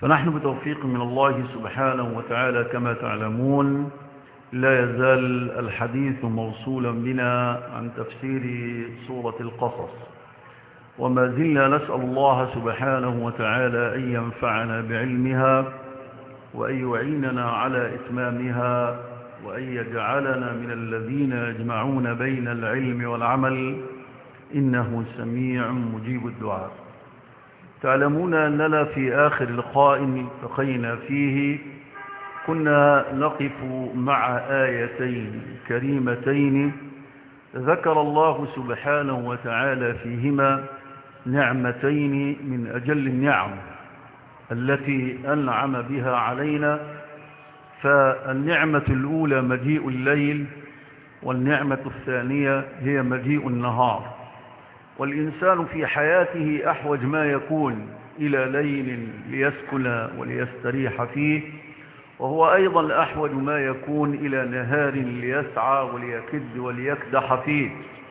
فنحن بتوفيق من الله سبحانه وتعالى كما تعلمون لا يزال الحديث موصولا بنا عن تفسير سورة القصص وما زلنا نسأل الله سبحانه وتعالى أن ينفعنا بعلمها وأن يعيننا على إتمامها وأن يجعلنا من الذين يجمعون بين العلم والعمل إنه سميع مجيب الدعاء تعلمون أننا في آخر لقاء التقينا فيه كنا نقف مع آيتين كريمتين ذكر الله سبحانه وتعالى فيهما نعمتين من أجل النعم التي أنعم بها علينا فالنعمة الأولى مجيء الليل والنعمة الثانية هي مجيء النهار والإنسان في حياته أحوج ما يكون إلى ليل ليسكن وليستريح فيه وهو أيضا أحوج ما يكون إلى نهار ليسعى وليكد وليكدح فيه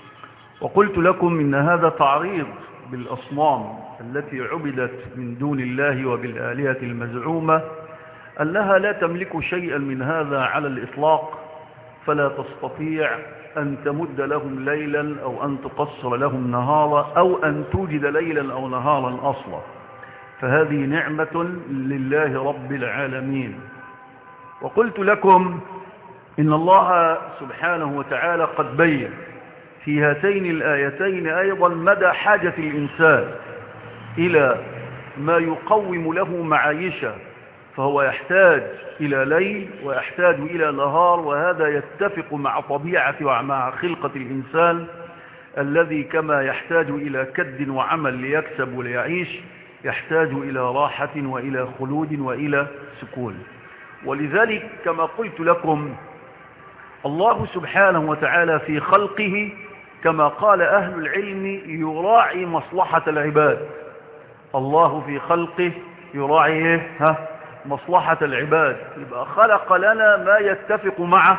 وقلت لكم إن هذا تعريض بالأصنام التي عبدت من دون الله وبالآلهة المزعومة أنها لا تملك شيئا من هذا على الإطلاق فلا تستطيع أن تمد لهم ليلا أو أن تقصر لهم نهارا أو أن توجد ليلا أو نهارا أصلا فهذه نعمة لله رب العالمين وقلت لكم إن الله سبحانه وتعالى قد بين في هاتين الآيتين أيضا مدى حاجة الإنسان إلى ما يقوم له معايشه فهو يحتاج إلى ليل ويحتاج إلى نهار وهذا يتفق مع طبيعة ومع خلقة الإنسان الذي كما يحتاج إلى كد وعمل ليكسب وليعيش يحتاج إلى راحة وإلى خلود وإلى سكون ولذلك كما قلت لكم الله سبحانه وتعالى في خلقه كما قال أهل العلم يراعي مصلحة العباد الله في خلقه يراعي ها مصلحة العباد يبقى خلق لنا ما يتفق مع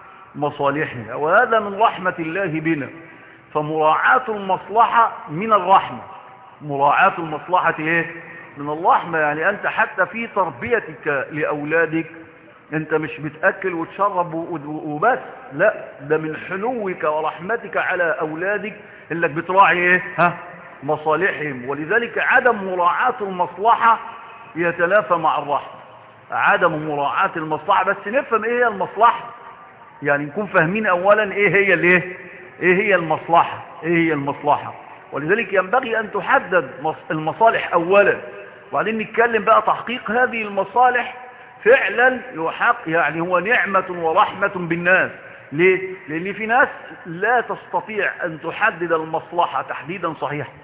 مصالحنا وهذا من رحمة الله بنا فمراعاة المصلحة من الرحمة مراعاة المصلحة ايه من الرحمة يعني انت حتى في تربيتك لأولادك انت مش بتأكل وتشرب وبس لا ده من حنوك ورحمتك على أولادك انك بتراعي ايه ها مصالحهم ولذلك عدم مراعاة المصلحة يتلافى مع الرحمة عدم مراعاة المصلحة بس نفهم ايه هي المصلحة يعني نكون فاهمين اولا ايه هي الايه ايه هي المصلحة ايه هي المصلحة ولذلك ينبغي ان تحدد المصالح اولا وبعدين نتكلم بقى تحقيق هذه المصالح فعلا يحق يعني هو نعمة ورحمة بالناس ليه؟ لان في ناس لا تستطيع ان تحدد المصلحة تحديدا صحيحا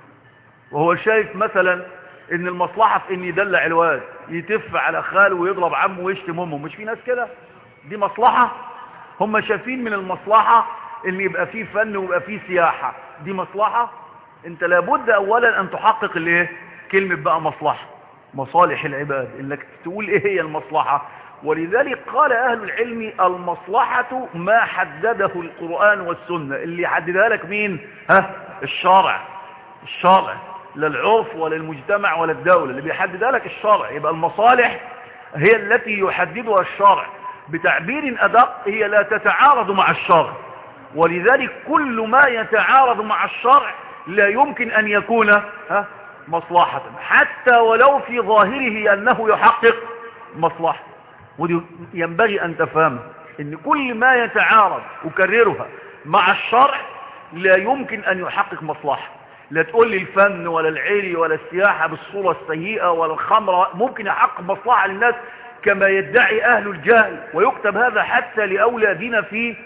وهو شايف مثلا ان المصلحة في ان يدلع الواد يتف على خاله ويضرب عمه ويشتم امه مش في ناس كده دي مصلحة هم شايفين من المصلحة ان يبقى فيه فن ويبقى فيه سياحة دي مصلحة انت لابد اولا ان تحقق الايه كلمة بقى مصلحة مصالح العباد انك تقول ايه هي المصلحة ولذلك قال اهل العلم المصلحة ما حدده القرآن والسنة اللي يحددها لك مين ها الشارع الشارع لا العرف ولا المجتمع ولا الدولة اللي بيحددها لك الشرع يبقى المصالح هي التي يحددها الشرع بتعبير أدق هي لا تتعارض مع الشرع ولذلك كل ما يتعارض مع الشرع لا يمكن أن يكون ها مصلحة حتى ولو في ظاهره أنه يحقق مصلحة ودي ينبغي أن تفهم أن كل ما يتعارض أكررها مع الشرع لا يمكن أن يحقق مصلحة لا تقول لي الفن ولا العيري ولا السياحة بالصورة السيئة ولا الخمرة ممكن يحقق مصلحة للناس كما يدعي أهل الجهل ويكتب هذا حتى لأولادنا في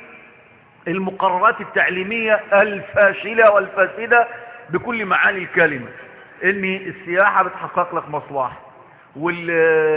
المقررات التعليمية الفاشلة والفاسدة بكل معاني الكلمة ان السياحة بتحقق لك مصلحة وال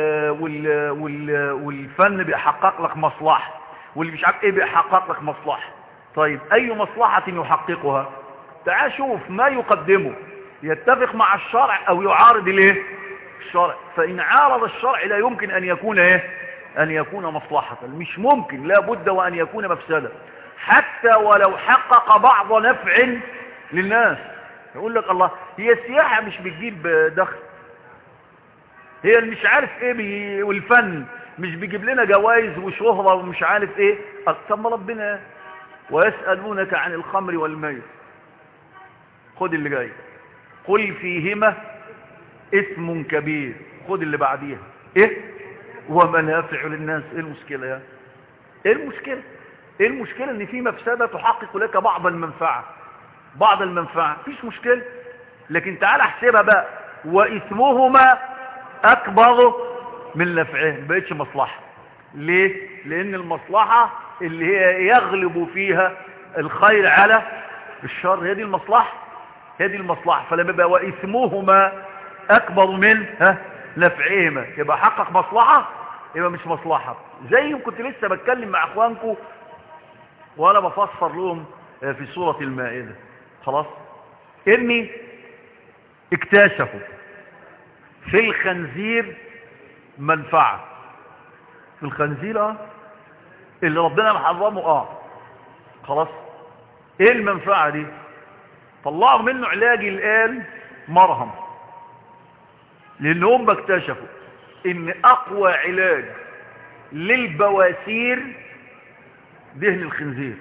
وال وال والفن بيحقق لك مصلحة واللي مش عارف ايه بيحقق لك مصلحة طيب اي مصلحة يحققها تعال شوف ما يقدمه يتفق مع الشرع او يعارض الايه الشرع فان عارض الشرع لا يمكن ان يكون ايه ان يكون مصلحة مش ممكن لا بد وان يكون مفسدة حتى ولو حقق بعض نفع للناس يقول لك الله هي السياحة مش بتجيب دخل هي اللي مش عارف ايه بي والفن مش بيجيب لنا جوائز وشهرة ومش عارف ايه طب ما ربنا ويسألونك عن الخمر والميت خد اللي جاي قل فيهما اسم كبير خد اللي بعديها ايه ومنافع للناس ايه المشكلة يا ايه المشكلة ايه المشكلة ان في مفسدة تحقق لك بعض المنفعة بعض المنفعة مفيش مشكلة لكن تعال احسبها بقى واثمهما اكبر من نفعه ما بقتش مصلحة ليه لان المصلحة اللي هي يغلب فيها الخير على الشر هي دي المصلحة هي دي المصلحة فلما يبقى واثمهما اكبر من ها نفعهما يبقى حقق مصلحة يبقى مي مصلحة زي كنت لسه بتكلم مع اخوانكم وانا بفسر لهم في سورة المائدة خلاص اني اكتشفوا في الخنزير منفعة في الخنزير اه اللي ربنا محرمه اه خلاص ايه المنفعة دي طلعوا منه علاج الآن مرهم لان هم اكتشفوا ان اقوى علاج للبواسير دهن الخنزير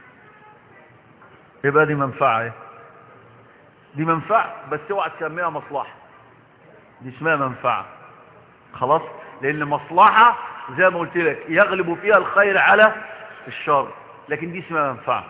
يبقى دي منفعة ايه دي منفعة بس اوعى تسميها مصلحة دي اسمها منفعة خلاص لان مصلحة زي ما قلت لك يغلب فيها الخير على الشر لكن دي اسمها منفعة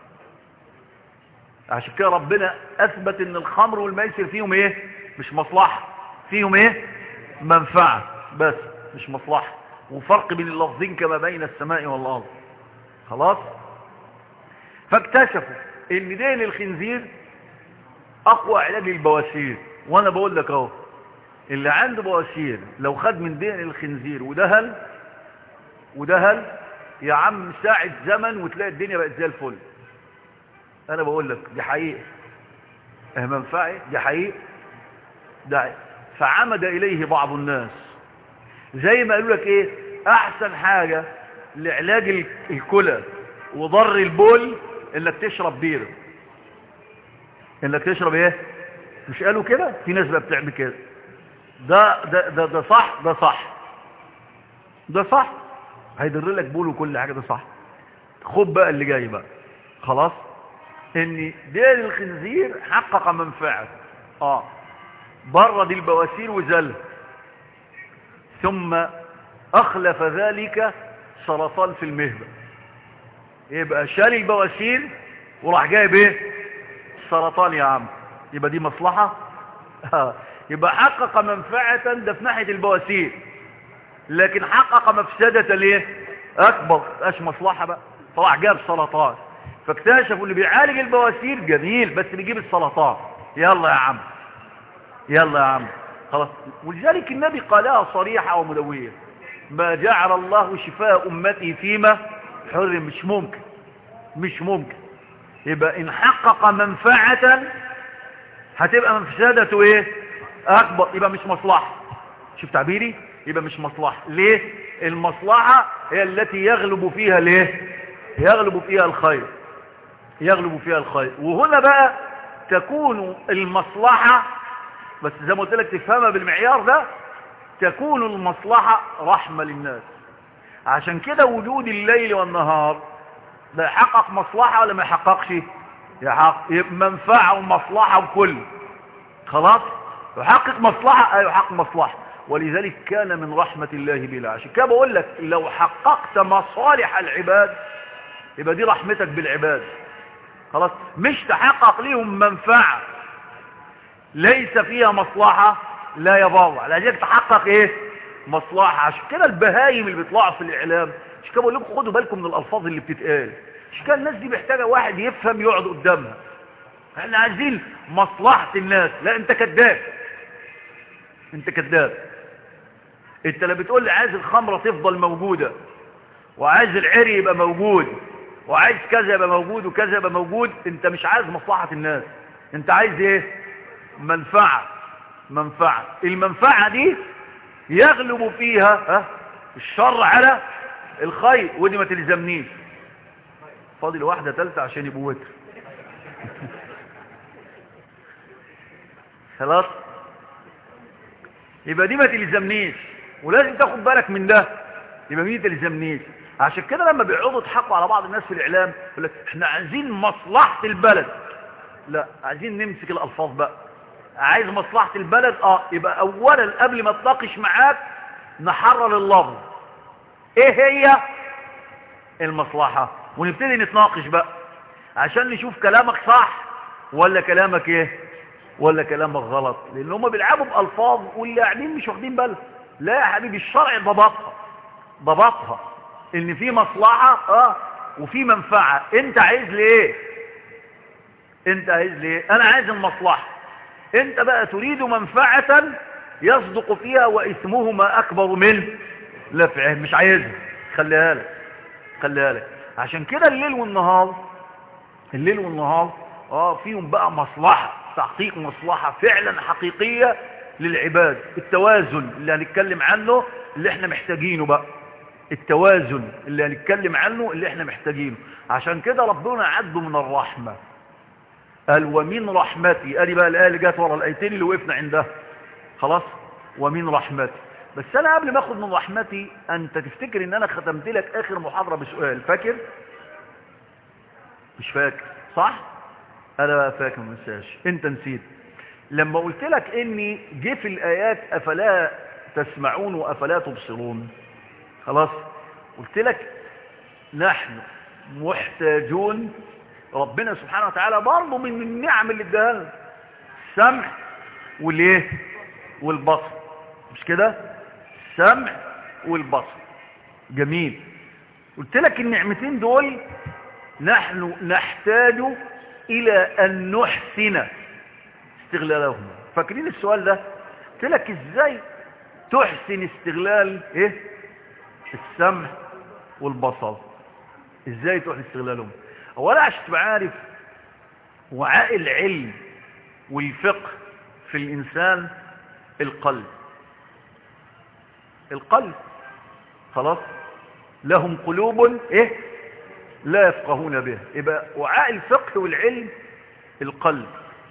عشان كده ربنا اثبت ان الخمر والميسر فيهم ايه مش مصلحة فيهم ايه منفعة بس مش مصلحة وفرق بين اللفظين كما بين السماء والارض خلاص فاكتشفوا ان دين الخنزير اقوى علاج للبواسير وانا بقول لك اهو اللي عنده بواسير لو خد من دين الخنزير ودهل ودهل يا عم ساعة زمن وتلاقي الدنيا بقت زي الفل انا بقول لك دي حقيقة اه منفعي دي حقيقة ده فعمد اليه بعض الناس زي ما قالوا لك ايه احسن حاجة لعلاج الكلى وضر البول انك تشرب بيرة انك تشرب ايه مش قالوا كده في ناس بقى بتعمل كده ده ده ده ده صح ده صح ده صح هيضر لك بول وكل حاجه ده صح خد بقى اللي جاي بقى خلاص ان دين الخنزير حقق منفعه اه برد البواسير وزل ثم اخلف ذلك سرطان في المهبه يبقى شال البواسير وراح جايب ايه سرطان يا عم يبقى دي مصلحة آه. يبقى حقق منفعة ده في ناحية البواسير لكن حقق مفسدة ليه اكبر اش مصلحة بقى فراح جاب سرطان فاكتشفوا اللي بيعالج البواسير جميل بس بيجيب السرطان يلا يا عم يلا يا عم خلاص ولذلك النبي قالها صريحة ومدوية ما جعل الله شفاء أمتي فيما حرم مش ممكن مش ممكن يبقى إن حقق منفعة هتبقى مفسدته إيه أكبر يبقى مش مصلحة شوف تعبيري يبقى مش مصلحة ليه المصلحة هي التي يغلب فيها ليه يغلب فيها الخير يغلب فيها الخير وهنا بقى تكون المصلحة بس زي ما قلت لك تفهمها بالمعيار ده تكون المصلحة رحمة للناس عشان كده وجود الليل والنهار ده يحقق مصلحة ولا ما يحققش يحقق منفعة ومصلحة وكل خلاص يحقق مصلحة أي يحقق مصلحة ولذلك كان من رحمة الله بلا عشان كده بقول لك لو حققت مصالح العباد يبقى دي رحمتك بالعباد خلاص مش تحقق ليهم منفعة ليس فيها مصلحة لا يضر لذلك تحقق ايه مصلحة عشان كده البهايم اللي بيطلعوا في الاعلام عشان كده بقول لكم خدوا بالكم من الالفاظ اللي بتتقال عشان كده الناس دي محتاجة واحد يفهم يقعد قدامها احنا عايزين مصلحة الناس لا انت كذاب انت كذاب انت لا بتقول لي عايز الخمرة تفضل موجودة وعايز العري يبقى موجود وعايز كذا يبقى موجود وكذا يبقى موجود انت مش عايز مصلحة الناس انت عايز ايه منفعة منفعة المنفعة دي يغلب فيها ها الشر على الخير ودي ما تلزمنيش فاضل واحدة تالتة عشان يبقوا وتر خلاص يبقى دي ما تلزمنيش ولازم تاخد بالك من ده يبقى مين تلزمنيش عشان كده لما بيقعدوا يضحكوا على بعض الناس في الاعلام يقول لك احنا عايزين مصلحه البلد لا عايزين نمسك الالفاظ بقى عايز مصلحه البلد اه يبقى اولا قبل ما تناقش معاك نحرر اللفظ ايه هي المصلحه ونبتدي نتناقش بقى عشان نشوف كلامك صح ولا كلامك ايه ولا كلامك غلط لان هم بيلعبوا بالفاظ واللي قاعدين مش واخدين بالهم لا يا حبيبي الشرع ضبطها ضبطها ان في مصلحة اه وفي منفعة انت عايز ليه انت عايز ليه انا عايز المصلحة انت بقى تريد منفعة يصدق فيها واسمهما اكبر من نفعه مش عايزها خليها لك خليها لك عشان كده الليل والنهار الليل والنهار اه فيهم بقى مصلحة تحقيق مصلحة فعلا حقيقية للعباد التوازن اللي هنتكلم عنه اللي احنا محتاجينه بقى التوازن اللي هنتكلم عنه اللي احنا محتاجينه عشان كده ربنا عده من الرحمة قال ومن رحمتي ادي بقى الايه اللي جت ورا الايتين اللي وقفنا عندها خلاص ومن رحمتي بس انا قبل ما اخد من رحمتي انت تفتكر ان انا ختمت لك اخر محاضرة بسؤال فاكر مش فاكر صح انا فاكر ما انساش انت نسيت لما قلت لك اني جه في الايات افلا تسمعون وافلا تبصرون خلاص قلت لك نحن محتاجون ربنا سبحانه وتعالى برضه من النعم اللي اداها لنا السمع والايه والبصر مش كده السمع والبصر جميل قلت لك النعمتين دول نحن نحتاج الى ان نحسن استغلالهم فاكرين السؤال ده قلت لك ازاي تحسن استغلال ايه السمع والبصر ازاي تحسن استغلالهم اولا عشان تبقى عارف وعاء العلم والفقه في الانسان القلب القلب خلاص لهم قلوب ايه لا يفقهون به يبقى وعاء الفقه والعلم القلب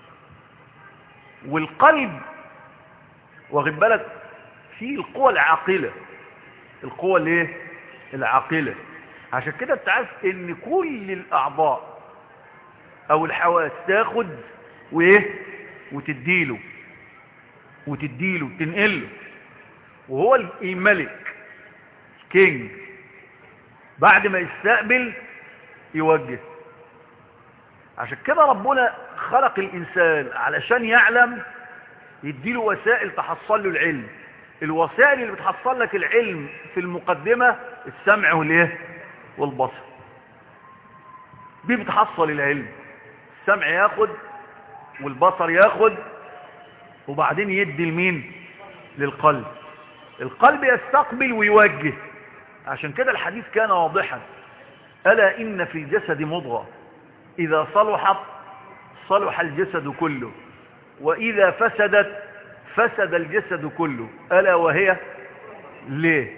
والقلب واخد بالك في القوى العاقله القوى الايه العاقله عشان كده انت عارف ان كل الاعضاء او الحواس تاخد وايه وتديله وتديله تنقله وهو الملك كينج بعد ما يستقبل يوجه عشان كده ربنا خلق الإنسان علشان يعلم يديله وسائل تحصل له العلم الوسائل اللي بتحصل لك العلم في المقدمة السمع والايه والبصر دي بتحصل العلم السمع ياخد والبصر ياخد وبعدين يدي لمين للقلب القلب يستقبل ويوجه عشان كده الحديث كان واضحا ألا إن في الجسد مضغة إذا صلحت صلح الجسد كله وإذا فسدت فسد الجسد كله ألا وهي ليه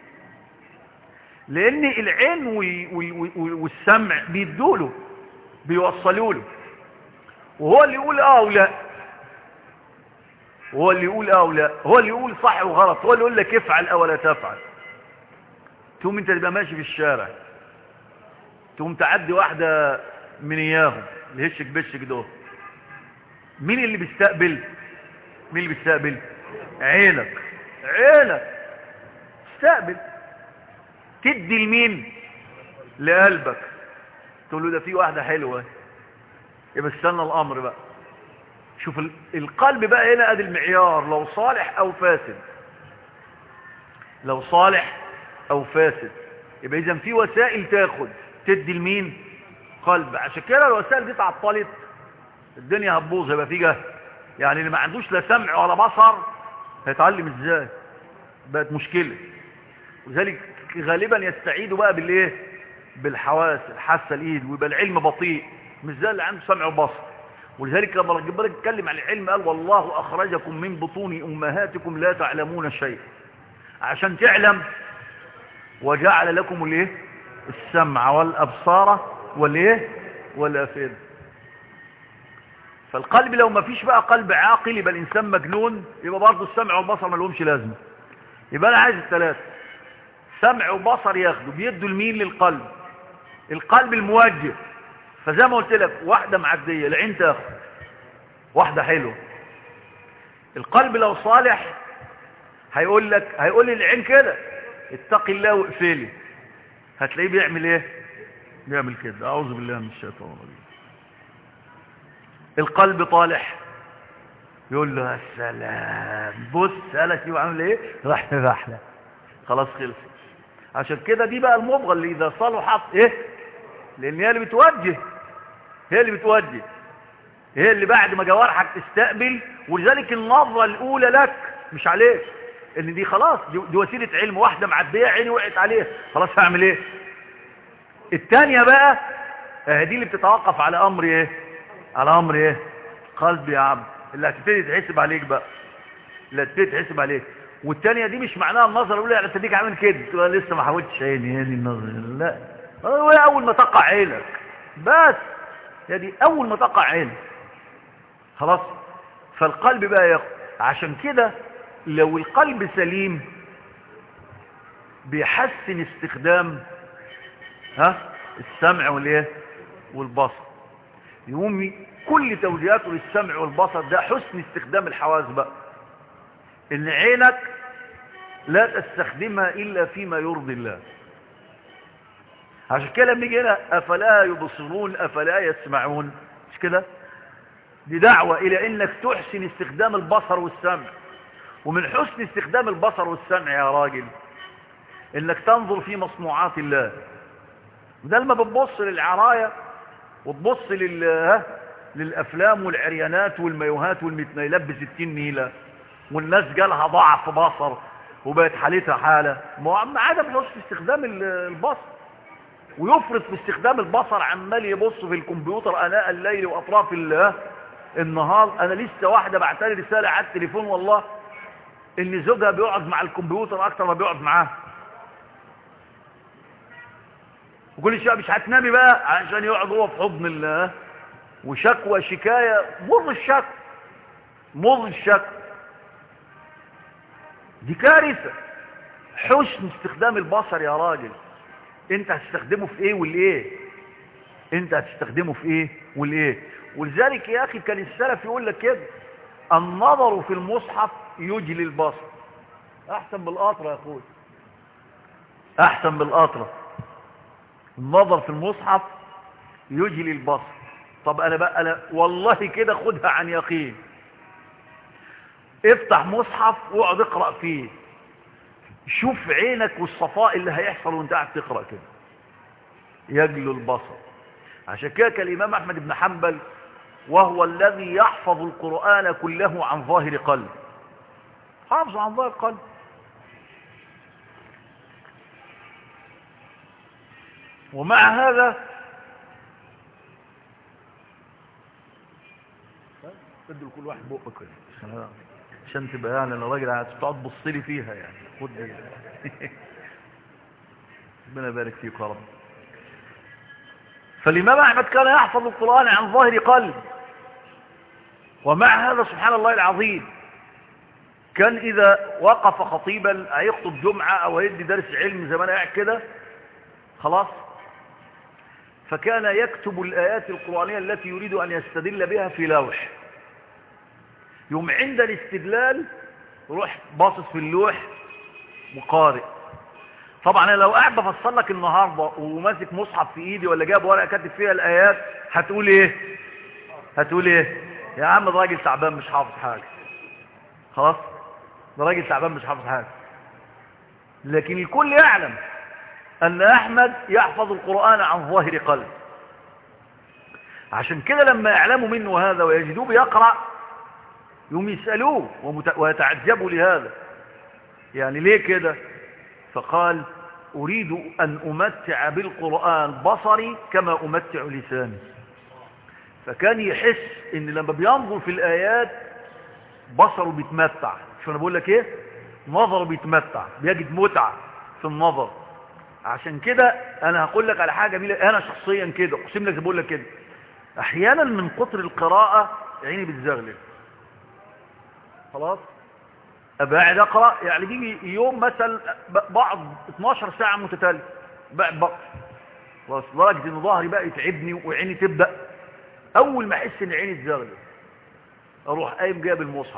لأن العين والسمع بيدوله بيوصلوا له وهو اللي يقول اه ولا وهو اللي يقول اه ولا هو اللي يقول صح وغلط هو اللي يقول لك افعل او لا تفعل تقوم انت تبقى ماشي في الشارع تقوم تعدي واحدة من اياهم اللي هشك بشك دول مين اللي بيستقبل مين اللي بيستقبل عينك عينك استقبل تدي لمين لقلبك تقول له ده في واحدة حلوة يبقى استنى الامر بقى شوف القلب بقى هنا ادي المعيار لو صالح او فاسد لو صالح او فاسد يبقى اذا في وسائل تاخد تدي لمين قلب عشان كده الوسائل دي تعطلت الدنيا هتبوظ يبقى في جهل يعني اللي ما عندوش لا سمع ولا بصر هيتعلم ازاي بقت مشكلة وذلك غالبا يستعيدوا بقى بالايه بالحواس الحاسه الايد ويبقى العلم بطيء مش زي اللي عنده سمع وبصر ولذلك لما ربنا اتكلم عن العلم قال والله اخرجكم من بطون امهاتكم لا تعلمون شيء عشان تعلم وجعل لكم الايه السمع والابصار والايه والافئده فالقلب لو ما فيش بقى قلب عاقل يبقى الانسان مجنون يبقى برضه السمع والبصر ما لهمش لازمه يبقى انا عايز الثلاثه سمع وبصر ياخدوا بيدوا المين للقلب القلب الموجه فزي ما قلت لك واحده معديه العين تاخد واحده حلوه القلب لو صالح هيقول لك هيقول لي العين كده اتقي الله واقفلي هتلاقيه بيعمل ايه بيعمل كده اعوذ بالله من الشيطان الرجيم القلب طالح يقول له السلام بص انا شوف عامل ايه راح رحله خلاص خلص عشان كده دي بقى المبغى اللي اذا صلحت ايه لان هي اللي بتوجه هي اللي بتوجه هي اللي بعد ما جوارحك تستقبل ولذلك النظرة الاولى لك مش عليك ان دي خلاص دي, دي وسيلة علم واحدة معدية عيني وقعت عليها خلاص هعمل ايه التانية بقى دي اللي بتتوقف على امر ايه على امر ايه قلبي يا عبد اللي هتبتدي تحسب عليك بقى اللي هتبتدي تحسب عليك والتانية دي مش معناها النظر الاولى يعني تديك عامل كده تقول لسه ما حاولتش عيني هي دي النظر لا هو اول ما تقع عينك بس هي دي اول ما تقع عينك خلاص فالقلب بقى ياخد عشان كده لو القلب سليم بيحسن استخدام ها السمع والايه والبصر يقوم كل توجيهاته للسمع والبصر ده حسن استخدام الحواس بقى ان عينك لا تستخدمها الا فيما يرضي الله عشان كده لما يجي هنا افلا يبصرون افلا يسمعون مش كده دي دعوة الى انك تحسن استخدام البصر والسمع ومن حسن استخدام البصر والسمع يا راجل انك تنظر في مصنوعات الله ده لما بتبص للعراية وتبص لل للافلام والعريانات والمايوهات والمتنيلات بستين نيلة والناس جالها ضعف بصر وبقت حالتها حالة ما هو عم عدم حسن استخدام البصر ويفرط في استخدام البصر عمال يبص في الكمبيوتر اناء الليل واطراف النهار انا لسه واحدة بعتلي رسالة على التليفون والله ان زوجها بيقعد مع الكمبيوتر اكتر ما بيقعد معاه وكل شويه مش هتنامي بقى عشان يقعد هو في حضن الله وشكوى شكاية مر الشك مر الشك دي كارثة حسن استخدام البصر يا راجل انت هتستخدمه في ايه والايه انت هتستخدمه في ايه والايه ولذلك يا اخي كان السلف يقول لك كده النظر في المصحف يجلي البصر احسن بالقطره يا اخوي احسن بالقطره النظر في المصحف يجلي البصر طب انا بقى أنا والله كده خدها عن يقين افتح مصحف واقعد اقرا فيه شوف عينك والصفاء اللي هيحصل وانت قاعد تقرا كده يجلو البصر عشان كده كان الامام احمد بن حنبل وهو الذي يحفظ القران كله عن ظاهر قلب حافظ عن ظاهر قلب ومع هذا ادوا لكل واحد بقه كده عشان عشان تبقى يعني انا راجل هتقعد تبص لي فيها يعني خد ربنا يبارك فيك يا رب فالامام احمد كان يحفظ القران عن ظاهر قلب ومع هذا سبحان الله العظيم كان اذا وقف خطيبا هيخطب جمعه او هيدي درس علم زي ما انا قاعد كده خلاص فكان يكتب الايات القرانيه التي يريد ان يستدل بها في لوح يوم عند الاستدلال روح باصص في اللوح وقارئ طبعا انا لو قاعد بفصل لك النهارده وماسك مصحف في ايدي ولا جايب ورقه كاتب فيها الايات هتقول ايه هتقول ايه يا عم ده راجل تعبان مش حافظ حاجه خلاص ده راجل تعبان مش حافظ حاجه لكن الكل يعلم ان احمد يحفظ القران عن ظاهر قلب عشان كده لما يعلموا منه هذا ويجدوه بيقرا يوم يسألوه ويتعجبوا لهذا يعني ليه كده فقال أريد أن أمتع بالقرآن بصري كما أمتع لساني فكان يحس ان لما بينظر في الآيات بصره بيتمتع شو أنا بقول لك إيه نظره بيتمتع بيجد متعة في النظر عشان كده أنا هقول لك على حاجة جميلة أنا شخصيا كده أقسم لك بقول لك كده أحيانا من كتر القراءة عيني بتزغلل خلاص ابقى قاعد اقرا يعني بيجي يوم مثلا بعض 12 ساعه متتاليه بعد بقى خلاص لدرجه ان ظهري بقى يتعبني وعيني تبدا اول ما احس ان عيني تزغلل اروح قايم جايب المصحف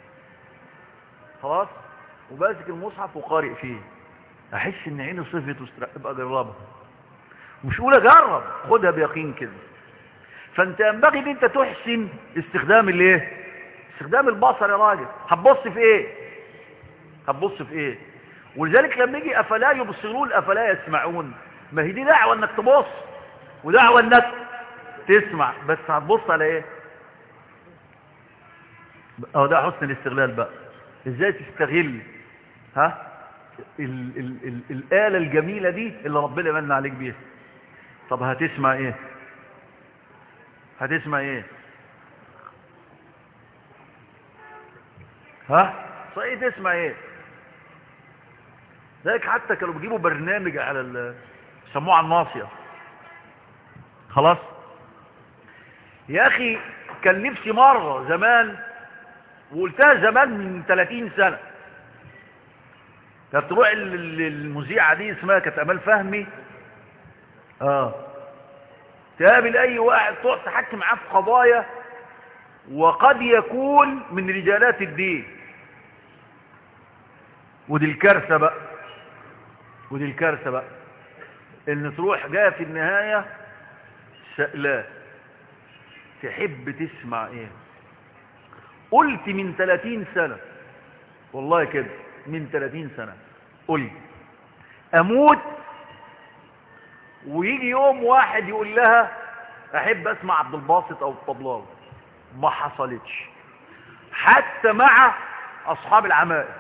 خلاص وماسك المصحف وقارئ فيه احس ان عيني صفت واسترق ابقى اجربها مش اقول اجرب خدها بيقين كده فانت ينبغي ان انت تحسن استخدام الايه استخدام البصر يا راجل هتبص في ايه هتبص في ايه ولذلك لما يجي افلا يبصرون افلا يسمعون ما هي دي دعوه انك تبص ودعوه انك تسمع بس هتبص على ايه اه ده حسن الاستغلال بقى ازاي تستغل ها ال ال ال الآلة الجميلة دي اللي ربنا من عليك بيها طب هتسمع ايه هتسمع ايه ها صحيح تسمع ايه ذلك حتى كانوا بيجيبوا برنامج على ال سموه على الناصية خلاص يا اخي كان نفسي مرة زمان وقلتها زمان من 30 سنة كانت تروح المذيعة دي اسمها كانت امال فهمي اه تقابل اي واحد تقعد تحكي معاه في قضايا وقد يكون من رجالات الدين ودي الكارثه بقى ودي الكارثه بقى ان تروح جايه في النهايه سألاه تحب تسمع ايه قلت من 30 سنه والله كده من 30 سنه قلت اموت ويجي يوم واحد يقول لها احب اسمع عبد الباسط او الطبلاوي ما حصلتش حتى مع اصحاب العمائم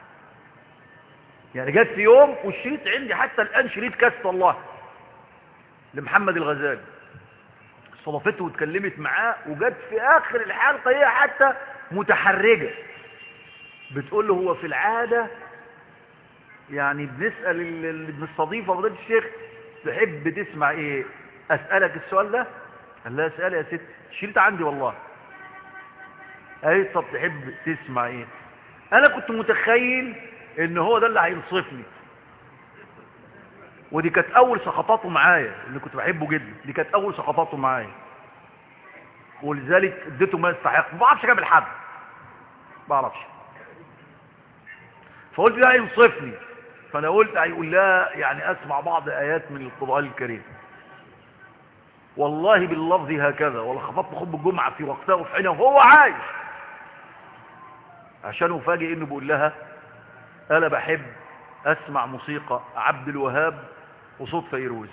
يعني جت في يوم والشريط عندي حتى الان شريط كاس الله لمحمد الغزالي صدفته واتكلمت معاه وجت في اخر الحلقه هي حتى متحرجه بتقول له هو في العاده يعني بنسال اللي بنستضيفه فضيله الشيخ تحب تسمع ايه اسالك السؤال ده قال لها اسالي يا ست شلت عندي والله اي طب تحب تسمع ايه انا كنت متخيل ان هو ده اللي هينصفني ودي كانت اول سقطاته معايا اللي كنت بحبه جدا دي كانت اول سقطاته معايا ولذلك اديته ما يستحق ما بعرفش اجيب الحد ما بعرفش فقلت ده هينصفني فانا قلت هيقول لا يعني اسمع بعض ايات من القران الكريم والله باللفظ هكذا ولا خفضت خطب الجمعه في وقتها وفي حينه وهو عايش عشان افاجئ انه بيقول لها انا بحب اسمع موسيقى عبد الوهاب وصوت فيروز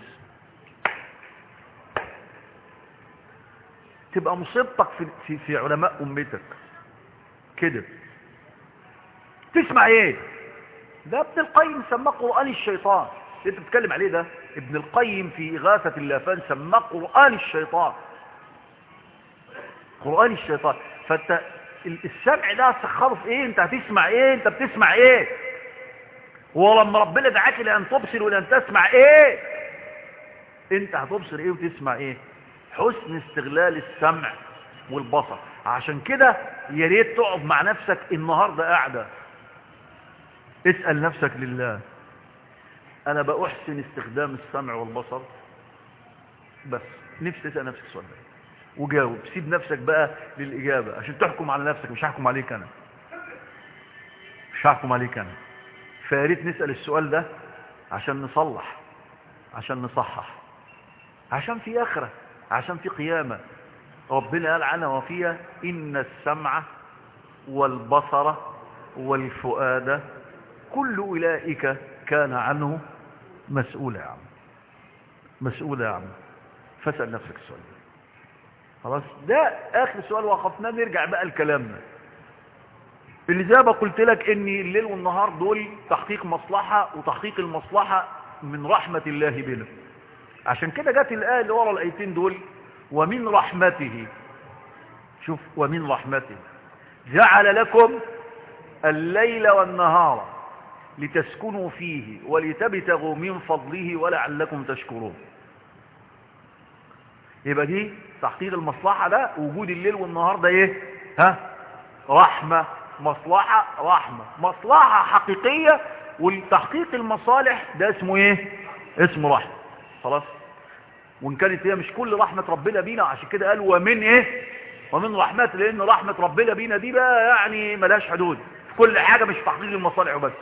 تبقى مصيبتك في, في, في علماء امتك كده تسمع ايه ده ابن القيم سماه قرآن الشيطان انت بتتكلم عليه ده ابن القيم في إغاثة اللافان سماه قرآن الشيطان قرآن الشيطان فانت السمع ده سخره في ايه انت هتسمع ايه انت بتسمع ايه ولما ربنا دعاك لان تبصر ولان تسمع ايه انت هتبصر ايه وتسمع ايه حسن استغلال السمع والبصر عشان كده يا ريت تقعد مع نفسك النهارده قاعده اسال نفسك لله انا بأحسن استخدام السمع والبصر بس نفسي اسال نفسك السؤال ده وجاوب سيب نفسك بقى للاجابه عشان تحكم على نفسك مش هحكم عليك انا مش هحكم عليك انا فيا ريت نسال السؤال ده عشان نصلح عشان نصحح عشان في اخره عشان في قيامه ربنا قال عنها وفيها ان السمع والبصر والفؤاد كل اولئك كان عنه مسؤولا يا عم مسؤولا يا عم فاسال نفسك السؤال ده خلاص ده اخر سؤال وقفناه نرجع بقى لكلامنا اللي زي ما قلت لك ان الليل والنهار دول تحقيق مصلحة وتحقيق المصلحة من رحمة الله بنا عشان كده جت الآية اللي ورا الآيتين دول ومن رحمته شوف ومن رحمته جعل لكم الليل والنهار لتسكنوا فيه ولتبتغوا من فضله ولعلكم تشكرون يبقى دي تحقيق المصلحة ده وجود الليل والنهار ده ايه ها رحمة مصلحة رحمة مصلحة حقيقية والتحقيق المصالح ده اسمه ايه اسمه رحمة خلاص وان كانت هي مش كل رحمة ربنا بينا عشان كده قال ومن ايه ومن رحمته لان رحمة ربنا بينا دي بقى يعني ملاش حدود في كل حاجة مش تحقيق المصالح وبس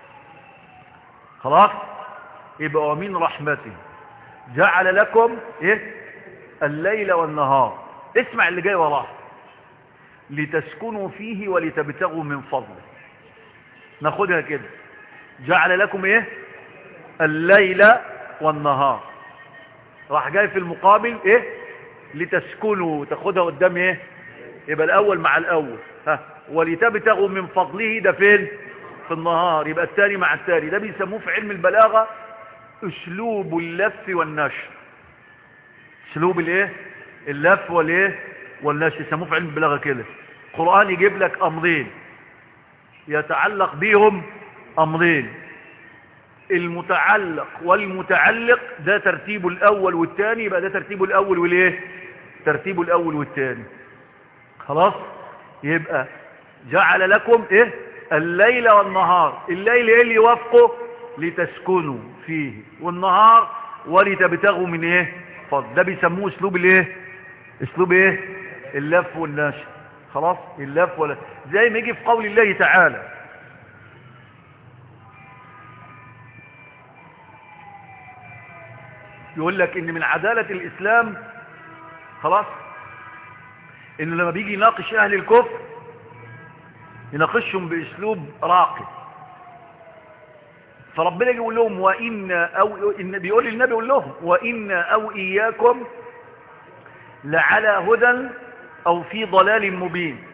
خلاص يبقى ومن رحمته جعل لكم ايه الليل والنهار اسمع اللي جاي وراه لتسكنوا فيه ولتبتغوا من فضله ناخدها كده جعل لكم ايه الليل والنهار راح جاي في المقابل ايه لتسكنوا تاخدها قدام ايه يبقى الاول مع الاول ها ولتبتغوا من فضله ده فين في النهار يبقى الثاني مع الثاني ده بيسموه في علم البلاغة اسلوب اللف والنشر اسلوب الايه اللف والايه والنشر يسموه في علم البلاغة كده القرآن يجيب لك امرين يتعلق بيهم امرين المتعلق والمتعلق ده ترتيبه الاول والثاني يبقى ده ترتيبه الاول والايه ترتيبه الاول والثاني خلاص يبقى جعل لكم ايه الليل والنهار الليل ايه اللي يوافقه لتسكنوا فيه والنهار ولتبتغوا من ايه فضل ده بيسموه اسلوب الايه اسلوب ايه اللف والنشر خلاص اللف ولا زي ما يجي في قول الله تعالى يقول لك ان من عدالة الاسلام خلاص انه لما بيجي يناقش اهل الكفر يناقشهم باسلوب راقي فربنا يقول لهم وان او إن بيقول للنبي يقول لهم وان او اياكم لعلى هدى او في ضلال مبين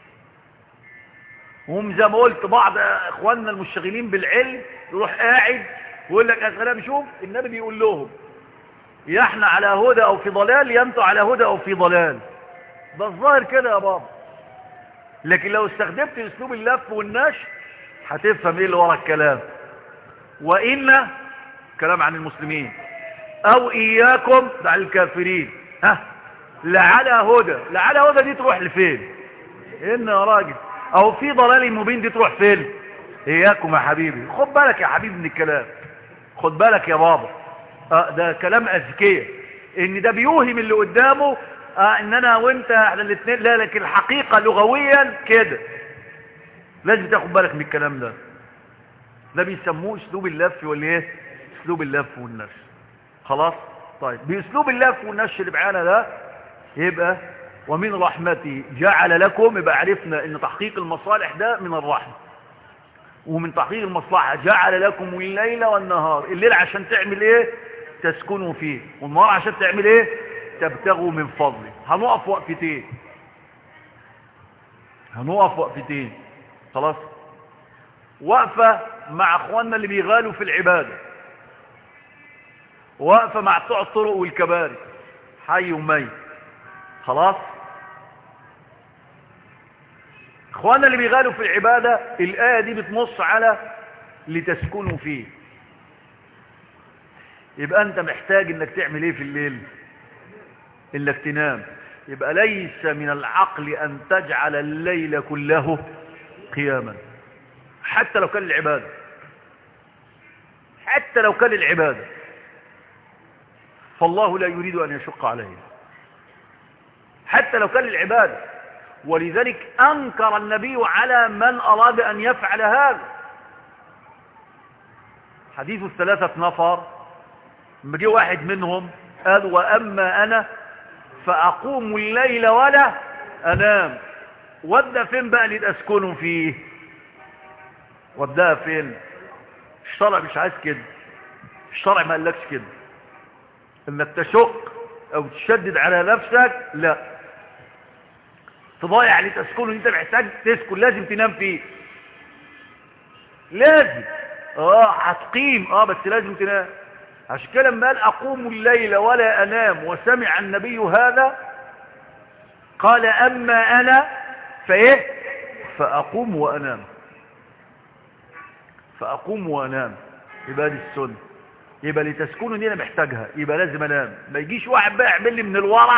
هم زي ما قلت بعض اخواننا المشتغلين بالعلم يروح قاعد ويقول لك يا سلام شوف النبي بيقول لهم يا احنا على هدى او في ضلال يا انتوا على هدى او في ضلال ده الظاهر كده يا بابا لكن لو استخدمت اسلوب اللف والنشر هتفهم ايه اللي ورا الكلام وإن كلام عن المسلمين او اياكم ده عن الكافرين ها لعلى هدى لعلى هدى دي تروح لفين ان يا راجل او في ضلال مبين دي تروح فين اياكم يا حبيبي خد بالك يا حبيبي من الكلام خد بالك يا بابا آه ده كلام اذكياء ان ده بيوهم اللي قدامه آه ان انا وانت احنا الاثنين لا لكن الحقيقة لغويا كده لازم تاخد بالك من الكلام ده ده بيسموه اسلوب اللف والايه اسلوب اللف والنشر خلاص طيب باسلوب اللف والنشر اللي معانا ده يبقى ومن رحمتي جعل لكم يبقى عرفنا ان تحقيق المصالح ده من الرحمة ومن تحقيق المصلحة جعل لكم الليل والنهار الليل عشان تعمل ايه تسكنوا فيه والنهار عشان تعمل ايه تبتغوا من فضله هنقف وقفتين هنقف وقفتين خلاص وقفة مع اخواننا اللي بيغالوا في العبادة وقفة مع بتوع الطرق والكباري حي وميت خلاص اخواننا اللي بيغالوا في العبادة الآية دي بتنص على لتسكنوا فيه يبقى انت محتاج انك تعمل ايه في الليل انك تنام يبقى ليس من العقل ان تجعل الليل كله قياما حتى لو كان العبادة حتى لو كان العبادة فالله لا يريد ان يشق عليه حتى لو كان العبادة ولذلك انكر النبي على من اراد ان يفعل هذا حديث الثلاثة نفر لما جه واحد منهم قال واما انا فاقوم الليل ولا انام ودى فين بقى اللي اسكنوا فيه وداها فين الشرع مش عايز كده الشرع ما قالكش كده انك تشق او تشدد على نفسك لا تضيع اللي تسكنه انت محتاج تسكن لازم تنام فيه لازم اه هتقيم اه بس لازم تنام عشان كده لما قال اقوم الليل ولا انام وسمع النبي هذا قال اما انا فايه فاقوم وانام فاقوم وانام يبقى دي السنه يبقى لتسكنوا دي انا محتاجها يبقى لازم انام ما يجيش واحد بقى يعمل لي من الورع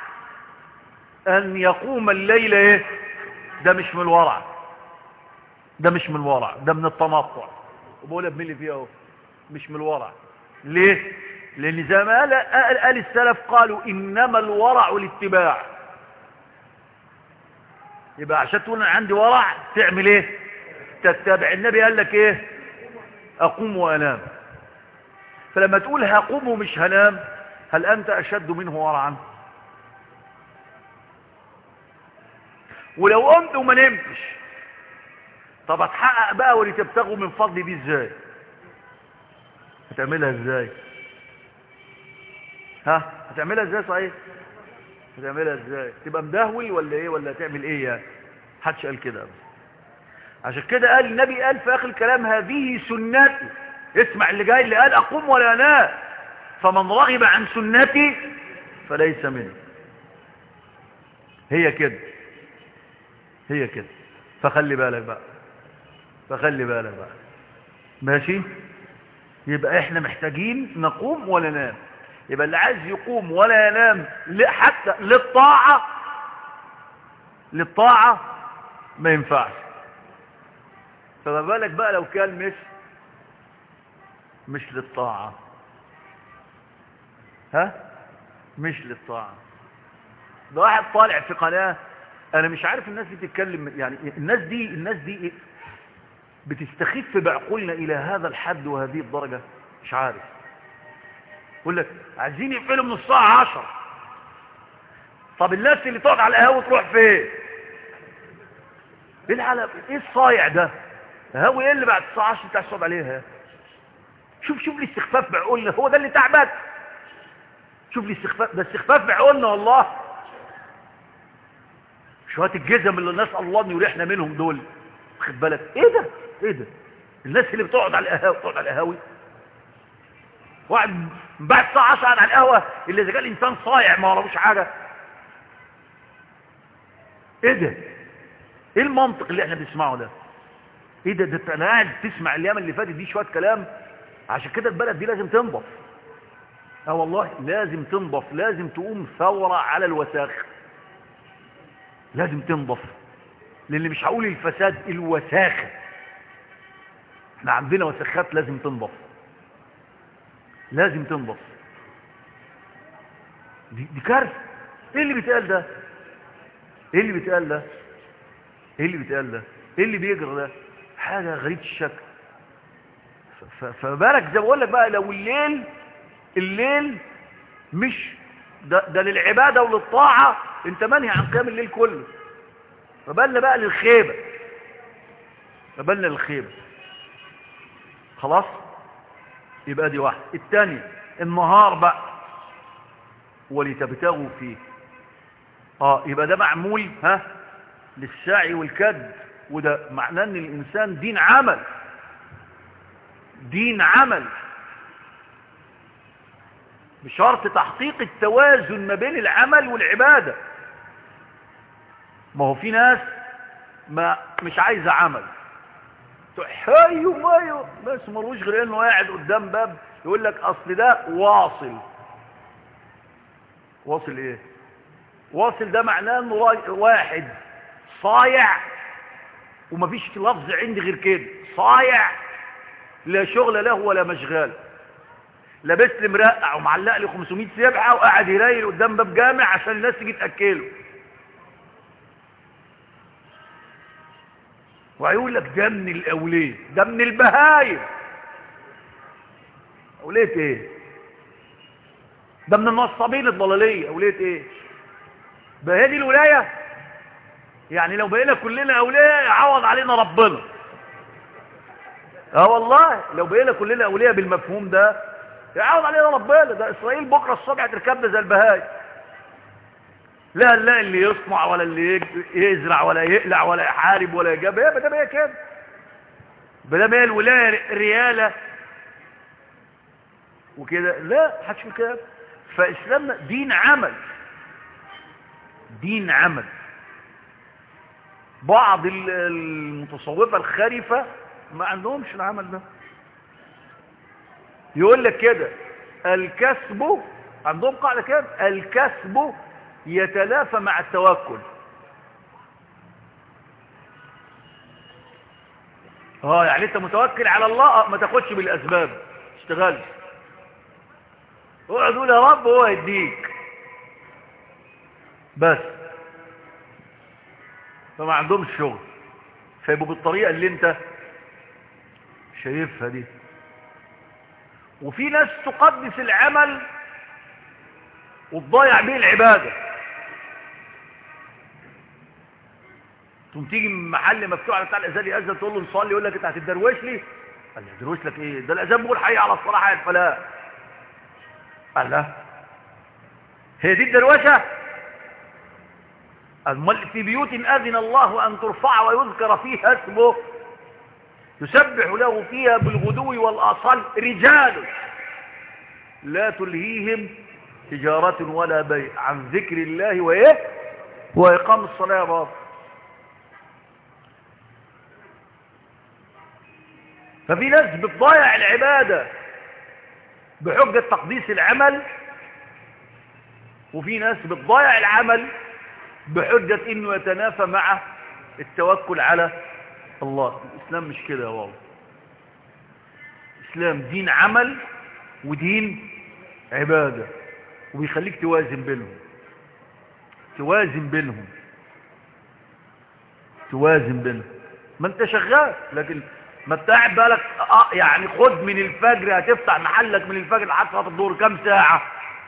ان يقوم الليل ايه ده مش من الورع ده مش من الورع ده من التنطع وبقول ابن اللي فيها اهو مش من الورع ليه لان زي ما قال, قال, قال السلف قالوا انما الورع الاتباع يبقى عشان تقول انا عندي ورع تعمل ايه تتبع النبي قال لك ايه اقوم وانام فلما تقول هقوم ومش هنام هل انت اشد منه ورعا ولو قمت وما نمتش طب هتحقق بقى ولتبتغوا من فضل دي ازاي هتعملها ازاي ها هتعملها ازاي صحيح هتعملها ازاي تبقى مدهول ولا ايه ولا تعمل ايه يعني حدش قال كده عشان كده قال النبي قال في اخر الكلام هذه سنتي اسمع اللي جاي اللي قال اقوم ولا انام فمن رغب عن سنتي فليس مني هي كده هي كده فخلي بالك بقى فخلي بالك بقى ماشي يبقى احنا محتاجين نقوم ولا ننام يبقى اللي عايز يقوم ولا ينام حتى للطاعة للطاعة ما ينفعش فما بالك بقى لو كان مش مش للطاعة ها مش للطاعة ده واحد طالع في قناة انا مش عارف الناس دي تتكلم يعني الناس دي الناس دي بتستخف بعقولنا الى هذا الحد وهذه الدرجة مش عارف يقول لك عايزين يقفلوا من الساعة 10 طب الناس اللي تقعد على القهوة تروح فين ايه العلم ايه الصايع ده هو ايه اللي بعد الساعة 10 بتاع الصعب عليها شوف شوف الاستخفاف بعقولنا هو ده اللي تعبك شوف الاستخفاف ده استخفاف بعقولنا والله شوية الجزم اللي نسأل الله ان يريحنا منهم دول خد بالك ايه ده ايه ده الناس اللي بتقعد على القهاوي بتقعد على القهاوي واحد بعد الساعة 10 على القهوة اللي اذا كان الانسان صايع ما وراهوش حاجة ايه ده ايه المنطق اللي احنا بنسمعه ده ايه ده ده انا قاعد تسمع الايام اللي فاتت دي شويه كلام عشان كده البلد دي لازم تنضف اه والله لازم تنضف لازم تقوم ثوره على الوساخ لازم تنضف لان مش هقول الفساد الوساخه احنا عندنا وسخات لازم تنضف لازم تنضف دي, دي كارثه ايه اللي بيتقال ده ايه اللي بيتقال ده ايه اللي بيتقال ده ايه اللي بيجرى ده حاجه غريبه الشكل فبالك زي ما بقول لك بقى لو الليل الليل مش ده, ده للعباده وللطاعه انت منهي عن قيام الليل كله فبالنا بقى للخيبه فبالنا للخيبه خلاص يبقى دي واحد الثاني النهار بقى ولتبتغوا فيه اه يبقى ده معمول ها للسعي والكد وده معناه ان الانسان دين عمل دين عمل بشرط تحقيق التوازن ما بين العمل والعبادة ما هو في ناس ما مش عايزة عمل حيو مايو بس ملوش غير انه قاعد قدام باب يقول لك اصل ده واصل واصل ايه واصل ده معناه انه واحد صايع ومفيش لفظ عندي غير كده صايع لا شغل له ولا مشغال لابس لي مرقع ومعلق لي 500 سبعه وقاعد يريل قدام باب جامع عشان الناس تيجي تاكله وهيقول لك ده من الاوليه ده من البهايم اوليه ايه ده من النصابين الضلاليه اوليه ايه بقى هي دي الولايه يعني لو بقينا كلنا اولياء يعوض علينا ربنا اه والله لو بقينا كلنا اولياء بالمفهوم ده يعوض علينا ربنا ده اسرائيل بكره الصبح تركبنا زي البهاي لا لا اللي يصنع ولا اللي يزرع ولا يقلع ولا يحارب ولا يجاب هي بدل هي كده بدل هي الولايه رياله وكده لا حدش كده فاسلامنا دين عمل دين عمل بعض المتصوفة الخريفة ما عندهمش العمل ده يقول لك كده الكسب عندهم قاعدة كده الكسب يتلافى مع التوكل اه يعني انت متوكل على الله ما تاخدش بالاسباب اشتغلش اقعد قول يا رب هو يديك بس فما عندهمش شغل فيبقوا بالطريقة اللي انت شايفها دي وفي ناس تقدس العمل وتضيع به العبادة تقوم تيجي من محل مفتوح على بتاع الاذان يأذن تقول له نصلي يقول لك انت هتدروش لي قال لي هتدروش لك ايه ده الاذان بيقول حي على الصلاه حي الفلاح قال لا هي دي الدروشه امال في بيوت اذن الله ان ترفع ويذكر فيها اسمه يسبح له فيها بالغدو والاصال رجال لا تلهيهم تجارة ولا بيع عن ذكر الله وايه واقام الصلاه يا بابا ففي ناس بتضيع العبادة بحجة تقديس العمل وفي ناس بتضيع العمل بحجة انه يتنافى مع التوكل على الله الاسلام مش كده يا والله الاسلام دين عمل ودين عبادة وبيخليك توازن بينهم توازن بينهم توازن بينهم ما انت شغال لكن ما انت قاعد بالك اه يعني خد من الفجر هتفتح محلك من الفجر لحد صلاه الظهر كام ساعه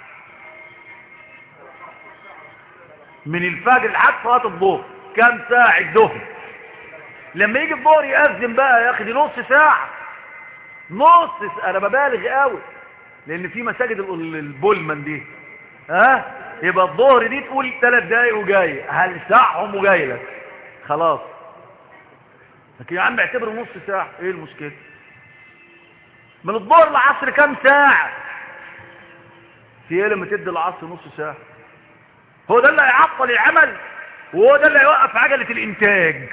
من الفجر لحد صلاه الظهر كام ساعه الظهر لما يجي الظهر يأذن بقى يا اخي دي نص ساعه نص ساعة. انا ببالغ قوي لان في مساجد البولمان دي ها يبقى الظهر دي تقول ثلاث دقايق وجاي هلسعهم وجاي لك خلاص لكن يا عم اعتبره نص ساعة ايه المشكلة من الظهر للعصر كام ساعة في ايه لما تدي العصر نص ساعة هو ده اللي هيعطل العمل وهو ده اللي هيوقف عجلة الانتاج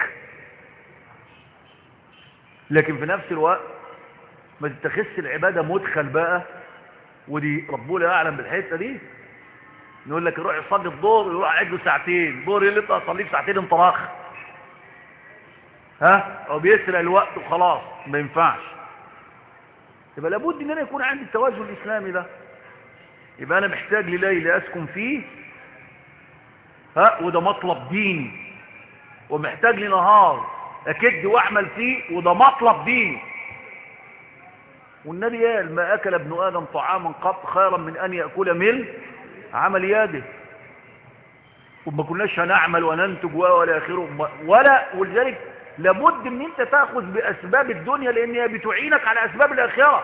لكن في نفس الوقت ما تتخذش العبادة مدخل بقى ودي ربنا اعلم بالحتة دي نقول لك يروح يصلي الظهر يروح قاعد له ساعتين الظهر اللي انت هتصليه في ساعتين انطلاق ها او بيسرق الوقت وخلاص ما ينفعش يبقى لابد ان انا يكون عندي التوازن الاسلامي ده يبقى انا محتاج لليل اسكن فيه ها وده مطلب ديني ومحتاج لنهار اكد واعمل فيه وده مطلب ديني والنبي قال ما اكل ابن ادم طعاما قط خيرا من ان ياكل من عمل يده وما كناش هنعمل وننتج ولا اخره ولا ولذلك لابد ان انت تاخذ باسباب الدنيا لان هي بتعينك على اسباب الاخره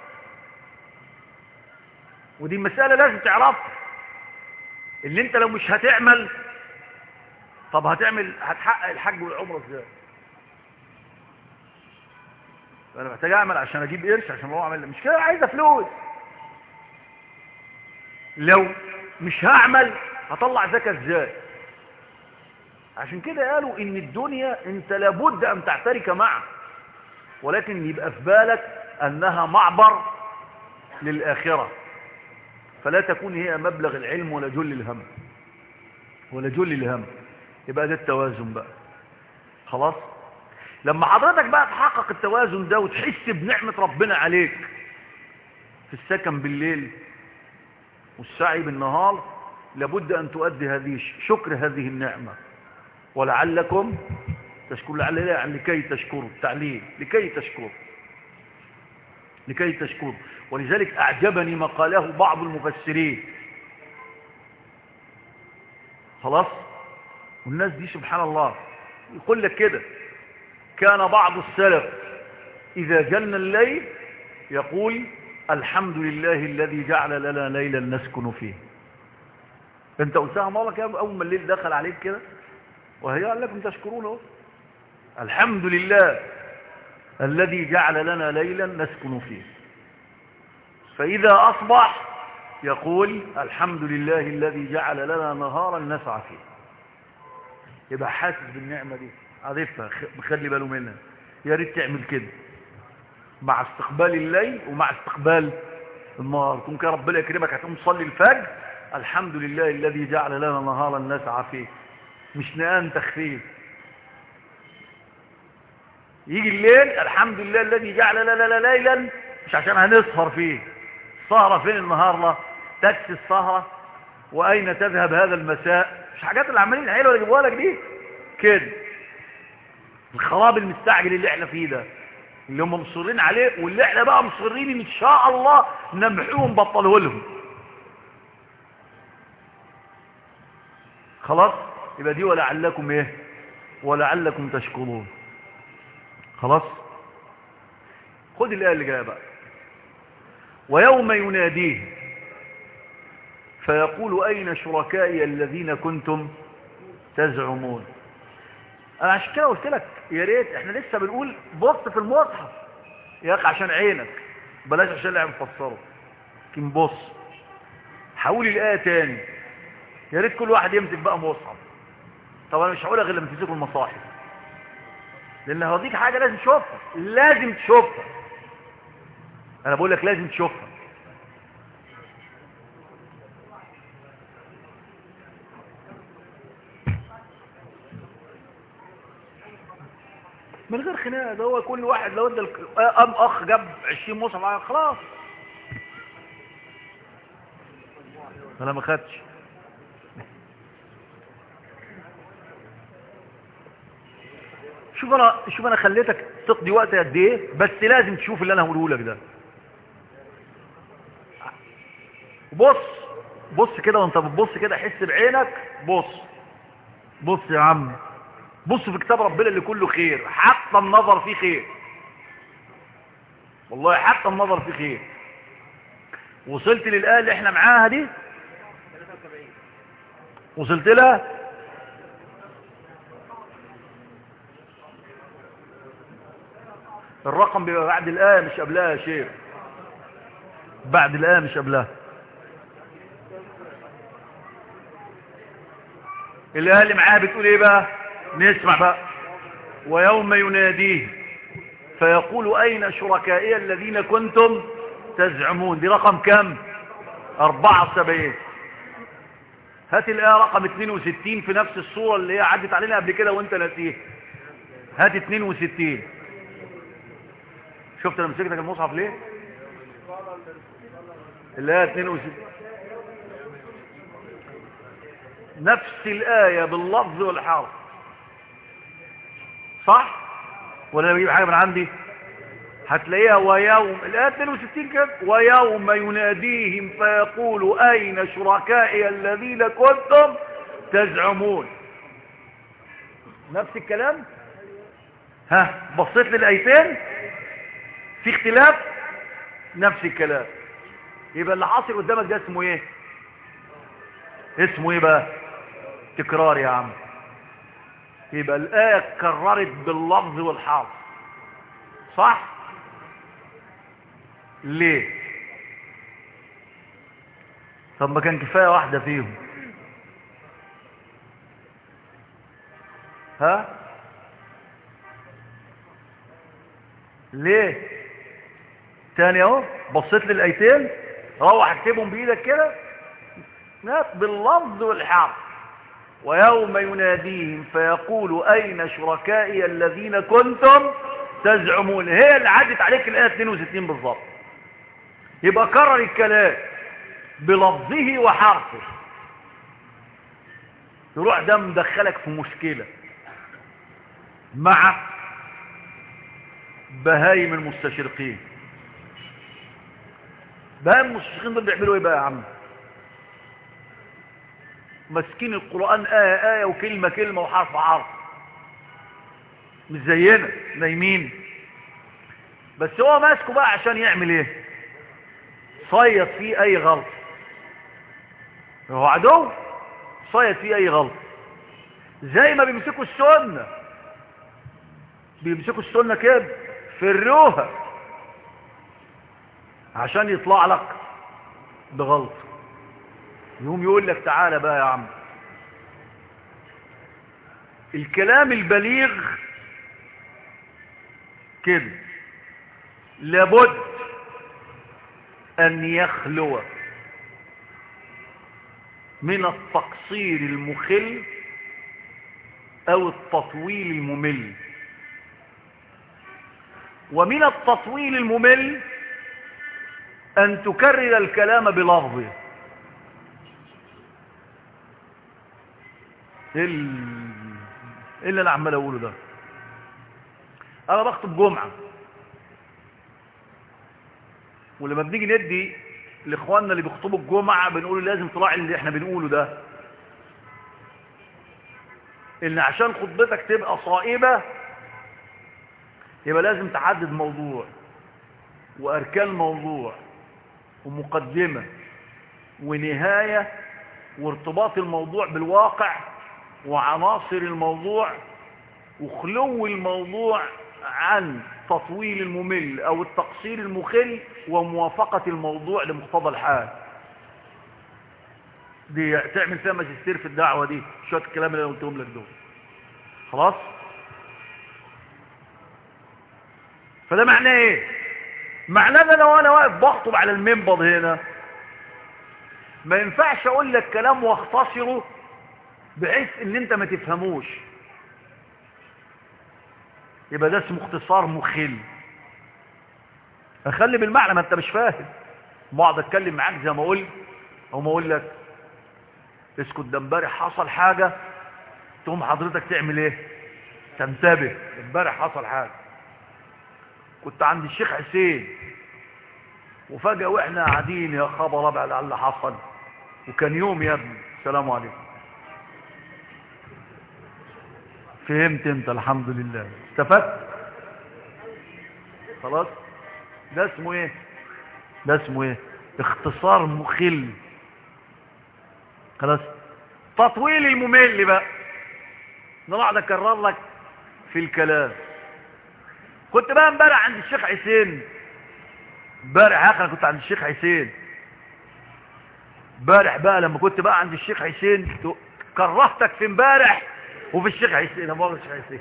ودي مساله لازم تعرفها اللي انت لو مش هتعمل طب هتعمل هتحقق الحج والعمره ازاي انا محتاج اعمل عشان اجيب قرش عشان هو اعمل مش كده عايزه فلوس لو مش هعمل هطلع زكاه ازاي عشان كده قالوا ان الدنيا انت لابد ان تعترك معها ولكن يبقى في بالك انها معبر للاخره فلا تكون هي مبلغ العلم ولا جل الهم ولا جل الهم يبقى ده التوازن بقى خلاص لما حضرتك بقى تحقق التوازن ده وتحس بنعمة ربنا عليك في السكن بالليل والسعي بالنهار لابد أن تؤدي هذه شكر هذه النعمة ولعلكم تشكروا لعل يعني لكي تشكروا التعليل لكي تشكروا لكي تشكروا ولذلك أعجبني ما قاله بعض المفسرين خلاص والناس دي سبحان الله يقول لك كده كان بعض السلف إذا جن الليل يقول الحمد لله الذي جعل لنا ليلا نسكن فيه انت قلتها مرة أول ما الليل دخل عليك كده وهي قال لكم تشكرونه الحمد لله الذي جعل لنا ليلا نسكن فيه فإذا أصبح يقول الحمد لله الذي جعل لنا نهارا نسعى فيه يبقى حاسس بالنعمة دي عارفها خلي باله منها يا ريت تعمل كده مع استقبال الليل ومع استقبال النهار تقوم كده ربنا يكرمك هتقوم تصلي الفجر الحمد لله الذي جعل لنا نهارا نسعى فيه مش نأنتخ فيه يجي الليل الحمد لله الذي جعل لنا ليلا مش عشان هنسهر فيه السهرة فين النهاردة تكسي السهرة وأين تذهب هذا المساء مش حاجات اللي عمالين حلوة اللي جابوها لك دي كده الخراب المستعجل اللي احنا فيه ده اللي هم مصرين عليه واللي احنا بقى مصرين ان شاء الله نمحوهم بطله لهم خلاص يبقى دي ولعلكم ايه ولعلكم تشكرون خلاص خد الآية اللي جايه بقى ويوم يناديه فيقول أين شركائي الذين كنتم تزعمون أنا عشان كده قلت لك يا ريت احنا لسه بنقول بص في المصحف يا أخي عشان عينك بلاش عشان اللي مفسره لكن بص حول الآية تاني يا ريت كل واحد يمسك بقى مصحف طب انا مش هقولها غير لما تمسكوا المصاحف لان هوديك حاجه لازم تشوفها لازم تشوفها انا بقول لك لازم تشوفها من غير خناقه ده هو كل واحد لو ادى ام اخ جاب 20 مصحف خلاص انا ما خدتش شوف انا شوف انا خليتك تقضي وقت قد ايه بس لازم تشوف اللي انا هقوله لك ده بص بص كده وانت بتبص كده حس بعينك بص بص يا عم بص في كتاب ربنا اللي كله خير حتى النظر فيه خير والله حتى النظر فيه خير وصلت للآية اللي احنا معاها دي وصلت لها الرقم بيبقى بعد الآية مش قبلها يا شيخ بعد الآية مش قبلها الآية اللي معاها بتقول ايه بقى نسمع بقى ويوم يناديه فيقول أين شركائي الذين كنتم تزعمون دي رقم كم أربعة سبعين هات الآية رقم 62 في نفس الصورة اللي هي عدت علينا قبل كده وانت نسيه هات 62 شفت انا مسكتك المصحف ليه الآية 62 نفس الآية باللفظ والحرف صح ولا بجيب حاجة من عندي هتلاقيها ويوم الآية 62 كده ويوم يناديهم فيقول أين شركائي الذين كنتم تزعمون نفس الكلام ها بصيت للآيتين في اختلاف نفس الكلام يبقى اللي حاصل قدامك ده اسمه ايه اسمه ايه بقى تكرار يا عم يبقى الآية اتكررت باللفظ والحرف صح ليه طب ما كان كفاية واحدة فيهم ها ليه تاني اهو بصيت للايتين روح اكتبهم بايدك كده باللفظ والحرف ويوم يناديهم فيقول اين شركائي الذين كنتم تزعمون هي اللي عدت عليك الايه 62 بالظبط يبقى كرر الكلام بلفظه وحرفه يروح ده مدخلك في مشكله مع بهايم المستشرقين بهايم المستشرقين دول بيعملوا ايه بقى يا عم ماسكين القرآن آية آية وكلمة كلمة وحرف حرف مش زينا نايمين بس هو ماسكه بقى عشان يعمل ايه صيد فيه اي غلط هو عدو صيد فيه اي غلط زي ما بيمسكوا السنة بيمسكوا السنة كده فروها عشان يطلع لك بغلط يقوم يقول لك تعالى بقى يا عم الكلام البليغ كده لابد أن يخلو من التقصير المخل أو التطويل الممل ومن التطويل الممل أن تكرر الكلام بلفظه ايه اللي انا عمال اقوله ده انا بخطب جمعة ولما بنيجي ندي لاخواننا اللي بيخطبوا الجمعة بنقول لازم تراعي اللي احنا بنقوله ده ان عشان خطبتك تبقى صائبة يبقى لازم تحدد موضوع واركان موضوع ومقدمة ونهاية وارتباط الموضوع بالواقع وعناصر الموضوع وخلو الموضوع عن تطويل الممل او التقصير المخل وموافقة الموضوع لمقتضى الحال دي تعمل فيها ماجستير في الدعوة دي شوية الكلام اللي انا قلتهم لك دول خلاص فده معناه ايه معناه ده لو انا واقف بخطب على المنبر هنا ما ينفعش اقول لك كلام واختصره بحيث ان انت ما تفهموش يبقى ده اسمه اختصار مخل اخلي بالمعنى ما انت مش فاهم بقعد اتكلم معاك زي ما اقول او ما اقول لك اسكت ده امبارح حصل حاجه تقوم حضرتك تعمل ايه تنتبه امبارح حصل حاجه كنت عند الشيخ حسين وفجأة واحنا قاعدين يا خبر ابعد على اللي حصل وكان يوم يا ابني السلام عليكم فهمت انت الحمد لله استفدت خلاص ده اسمه ايه ده اسمه ايه اختصار مخل خلاص تطويل الممل بقى نقعد اكرر لك في الكلام كنت بقى امبارح عند الشيخ حسين امبارح يا اخي انا كنت عند الشيخ حسين امبارح بقى لما كنت بقى عند الشيخ حسين كرهتك في امبارح وفي الشيخ حسين انا بقول الشيخ حسين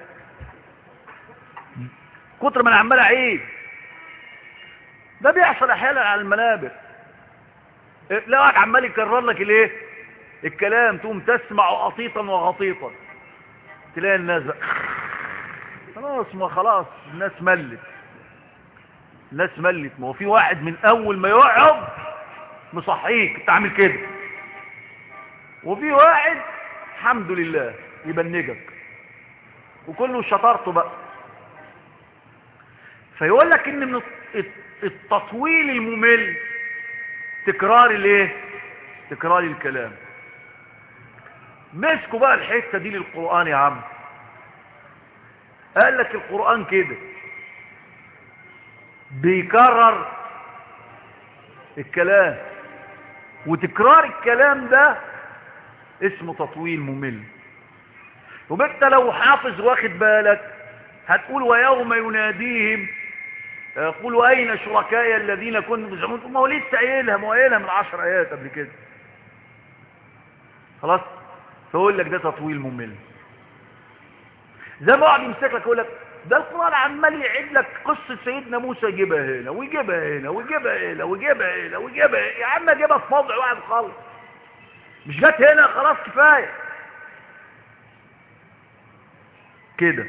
كتر ما انا عمال اعيد ده بيحصل احيانا على المنابر لا واحد عمال يكرر لك الايه الكلام تقوم تسمع قطيطا وغطيطا تلاقي الناس بقى خلاص ما خلاص الناس ملت الناس ملت ما هو في واحد من اول ما يقعد مصحيك انت عامل كده وفي واحد الحمد لله يبنجك وكله شطارته بقى فيقول لك ان من التطويل الممل تكرار الايه تكرار الكلام مسكوا بقى الحته دي للقران يا عم قال لك القران كده بيكرر الكلام وتكرار الكلام ده اسمه تطويل ممل وبنت لو حافظ واخد بالك هتقول ويوم يناديهم يقول اين شركائي الذين كنتم تزعمون ما هو لسه قايلها ما هو قايلها من 10 ايات قبل كده خلاص فيقول لك ده تطويل ممل زي ما واحد يمسك لك يقول لك ده القران عمال يعيد لك قصه سيدنا موسى يجيبها هنا ويجيبها هنا ويجيبها هنا ويجيبها هنا ويجيبها هنا يا عم جيبها في موضع واحد خالص مش جت هنا خلاص كفايه كده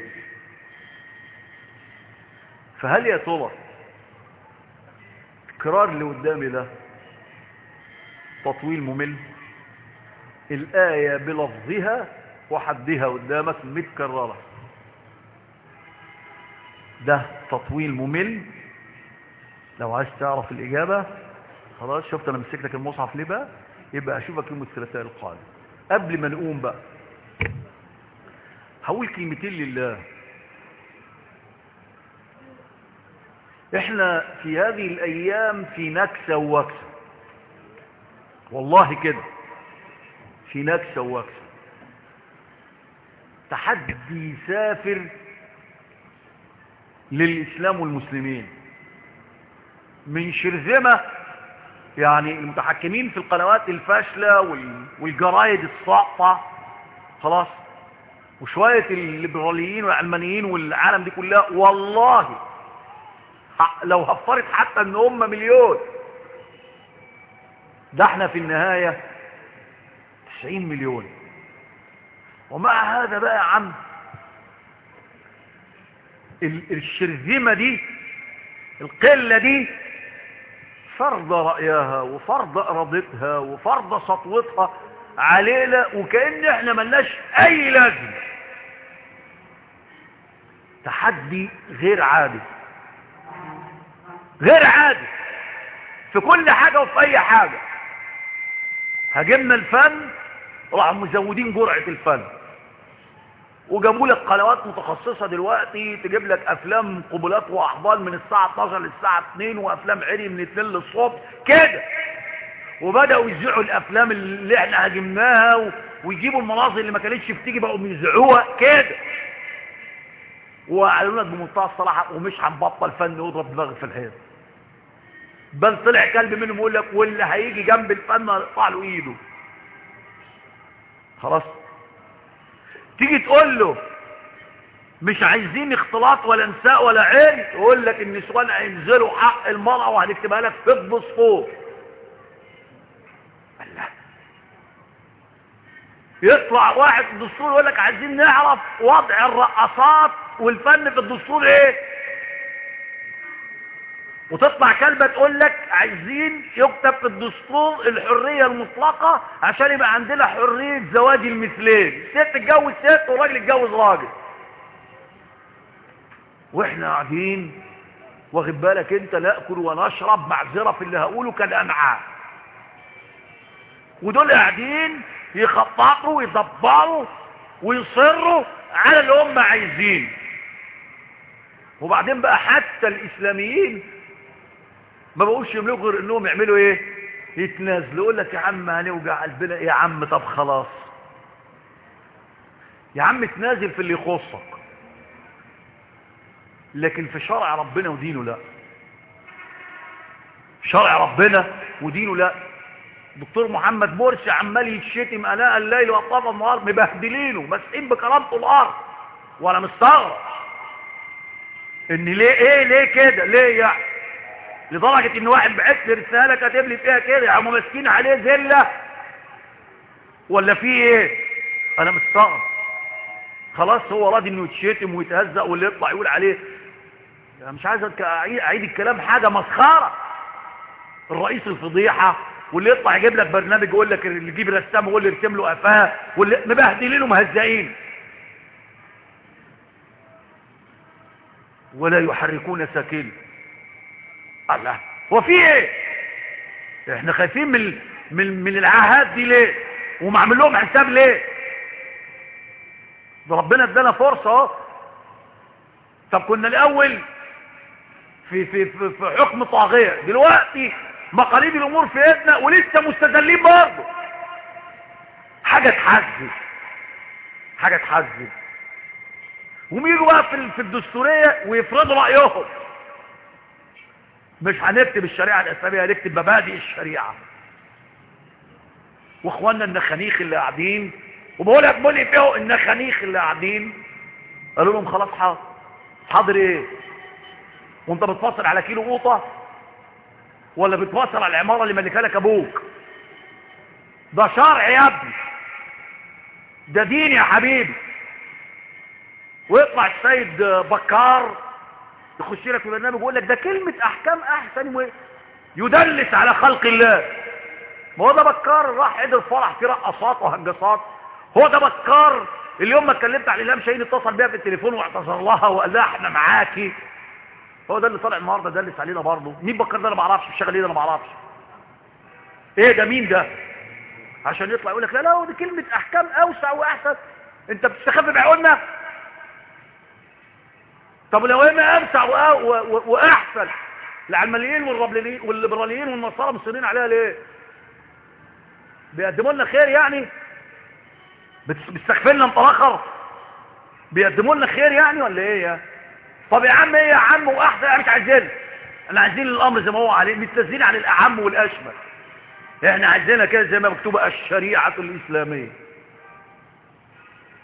فهل يا ترى التكرار اللي قدامي ده تطويل ممل الآية بلفظها وحدها قدامك متكررة ده تطويل ممل لو عايز تعرف الإجابة خلاص شفت أنا مسك لك المصحف ليه بقى يبقى أشوفك يوم الثلاثاء القادم قبل ما نقوم بقى هقول كلمتين لله احنا في هذه الايام في نكسة ووكسة والله كده في نكسة ووكسة تحدي سافر للإسلام والمسلمين من شرذمة يعني المتحكمين في القنوات الفاشلة والجرايد الساقطة خلاص وشوية الليبراليين والعلمانيين والعالم دي كلها والله لو هفترض حتى ان هم مليون ده احنا في النهاية 90 مليون ومع هذا بقى يا عم الشرذمة دي القلة دي فرض رأيها وفرض إرادتها وفرض سطوتها علينا وكأن احنا ملناش أي لازم تحدي غير عادي غير عادي في كل حاجة وفي أي حاجة هجمنا الفن راحوا مزودين جرعة الفن وجابوا لك قنوات متخصصة دلوقتي تجيب لك افلام قبلات واحضان من الساعة 12 للساعة 2 وافلام عري من 2 للصبح كده وبدأوا يذيعوا الافلام اللي احنا هاجمناها و... ويجيبوا المناظر اللي ما كانتش بتيجي بقوا بيذيعوها كده وقالوا لك بمنتهى الصراحة ومش هنبطل فن ويضرب دماغك في الحيط بل طلع كلب منهم يقول لك واللي هيجي جنب الفن هيقطع له ايده خلاص تيجي تقول له مش عايزين اختلاط ولا نساء ولا عين يقول لك النسوان هينزلوا حق المرأة وهنكتبها لك في الدستور الله يطلع واحد في الدستور يقول لك عايزين نعرف وضع الرقصات والفن في الدستور ايه وتطلع كلبة تقول لك عايزين يكتب في الدستور الحرية المطلقة عشان يبقى عندنا حرية زواج المثلين ست تتجوز ست والراجل يتجوز راجل واحنا قاعدين واخد بالك انت ناكل ونشرب معذره في اللي هقوله كالانعام ودول قاعدين يخططوا ويدبروا ويصروا على اللي هم عايزين وبعدين بقى حتى الاسلاميين ما بقوش يملكوا غير انهم يعملوا ايه يتنازلوا يقول لك يا عم هنوجع قلبنا يا عم طب خلاص يا عم تنازل في اللي يخصك لكن في شرع ربنا ودينه لا شرع ربنا ودينه لا دكتور محمد مرسي عمال يتشتم اناء الليل واطراف النهار مبهدلينه مسحين بكرامته الارض وانا مستغرب ان ليه ايه ليه كده ليه يعني لدرجة ان واحد بعت لي رسالة كاتب لي فيها كده يا عم ماسكين عليه زلة ولا في ايه انا مستغرب خلاص هو راضي انه يتشتم ويتهزق واللي يطلع يقول عليه انا مش عايز اعيد الكلام حاجة مسخرة الرئيس الفضيحة واللي يطلع يجيب لك برنامج يقول لك اللي يجيب رسام يقول لي ارسم له قفاه واللي مبهدلين ومهزقين ولا يحركون ساكن الله هو في ايه احنا خايفين من من من العاهات دي ليه ومعمل لهم حساب ليه ده ربنا ادانا فرصه اهو طب كنا الاول في في في, في حكم طاغيه دلوقتي مقاليد الامور في ايدنا ولسه مستذلين برضه حاجه تحزن حاجه تحزن ويجوا بقى في في الدستوريه ويفرضوا رايهم مش هنكتب الشريعه الاسلاميه هنكتب مبادئ الشريعه واخواننا النخانيخ اللي قاعدين وبقول لك بقول فيهم النخانيخ اللي قاعدين قالوا لهم خلاص حاضر حاضر ايه وانت بتفصل على كيلو قوطه ولا بتفصل على العماره اللي ملكها لك ابوك ده شرع يا ابني ده دين يا حبيبي ويطلع السيد بكار يخش لك في برنامج ويقول لك ده كلمة احكام احسن يدلس على خلق الله ما هو ده بكار راح عيد الفرح في رقصات وهجصات هو ده بكار اليوم ما اتكلمت على الامام شاهين اتصل بيها في التليفون واعتذر لها وقال لها احنا معاكي هو ده اللي طالع النهارده دلس علينا برضه مين بكار ده انا ما اعرفش الشغل ايه انا ما اعرفش ايه ده مين ده عشان يطلع يقول لك لا لا دي كلمة احكام اوسع واحسن انت بتستخف بعقولنا طب لو ايه اوسع واحسن العلمانيين والليبراليين والنصارى مصرين عليها ليه بيقدموا لنا خير يعني بيستخفوا لنا متاخر بيقدموا لنا خير يعني ولا ايه يا طب يا عم ايه يا عم واحسن احنا مش عايزين احنا عايزين الامر زي ما هو عليه متنزلين عن الاعم والاشمل احنا عايزينها كده زي ما مكتوبه الشريعه الاسلاميه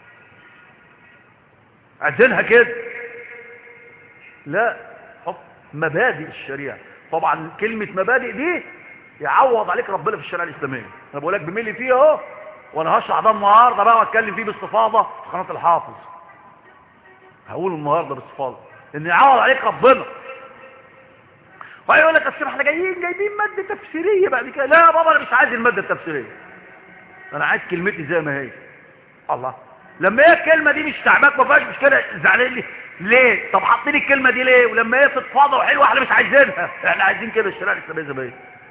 عايزينها كده لا حط مبادئ الشريعة طبعا كلمة مبادئ دي يعوض عليك ربنا في الشريعة الإسلامية أنا بقول لك بملي فيه اهو وأنا هشرح ده النهاردة بقى وأتكلم فيه باستفاضة في قناة الحافظ هقول النهاردة باستفاضة إن يعوض عليك ربنا ويقول لك أصل احنا جايين جايبين مادة تفسيرية بعد كده لا يا بابا أنا مش عايز المادة التفسيرية أنا عايز كلمتي زي ما هي الله لما هي الكلمة دي مش تعباك ما فيهاش مشكلة زعلان لي ليه طب حاطين الكلمة دي ليه ولما هي تتفاضى وحلوة احنا مش عايزينها احنا عايزين كده الشريعة الإسلامية زي ما هي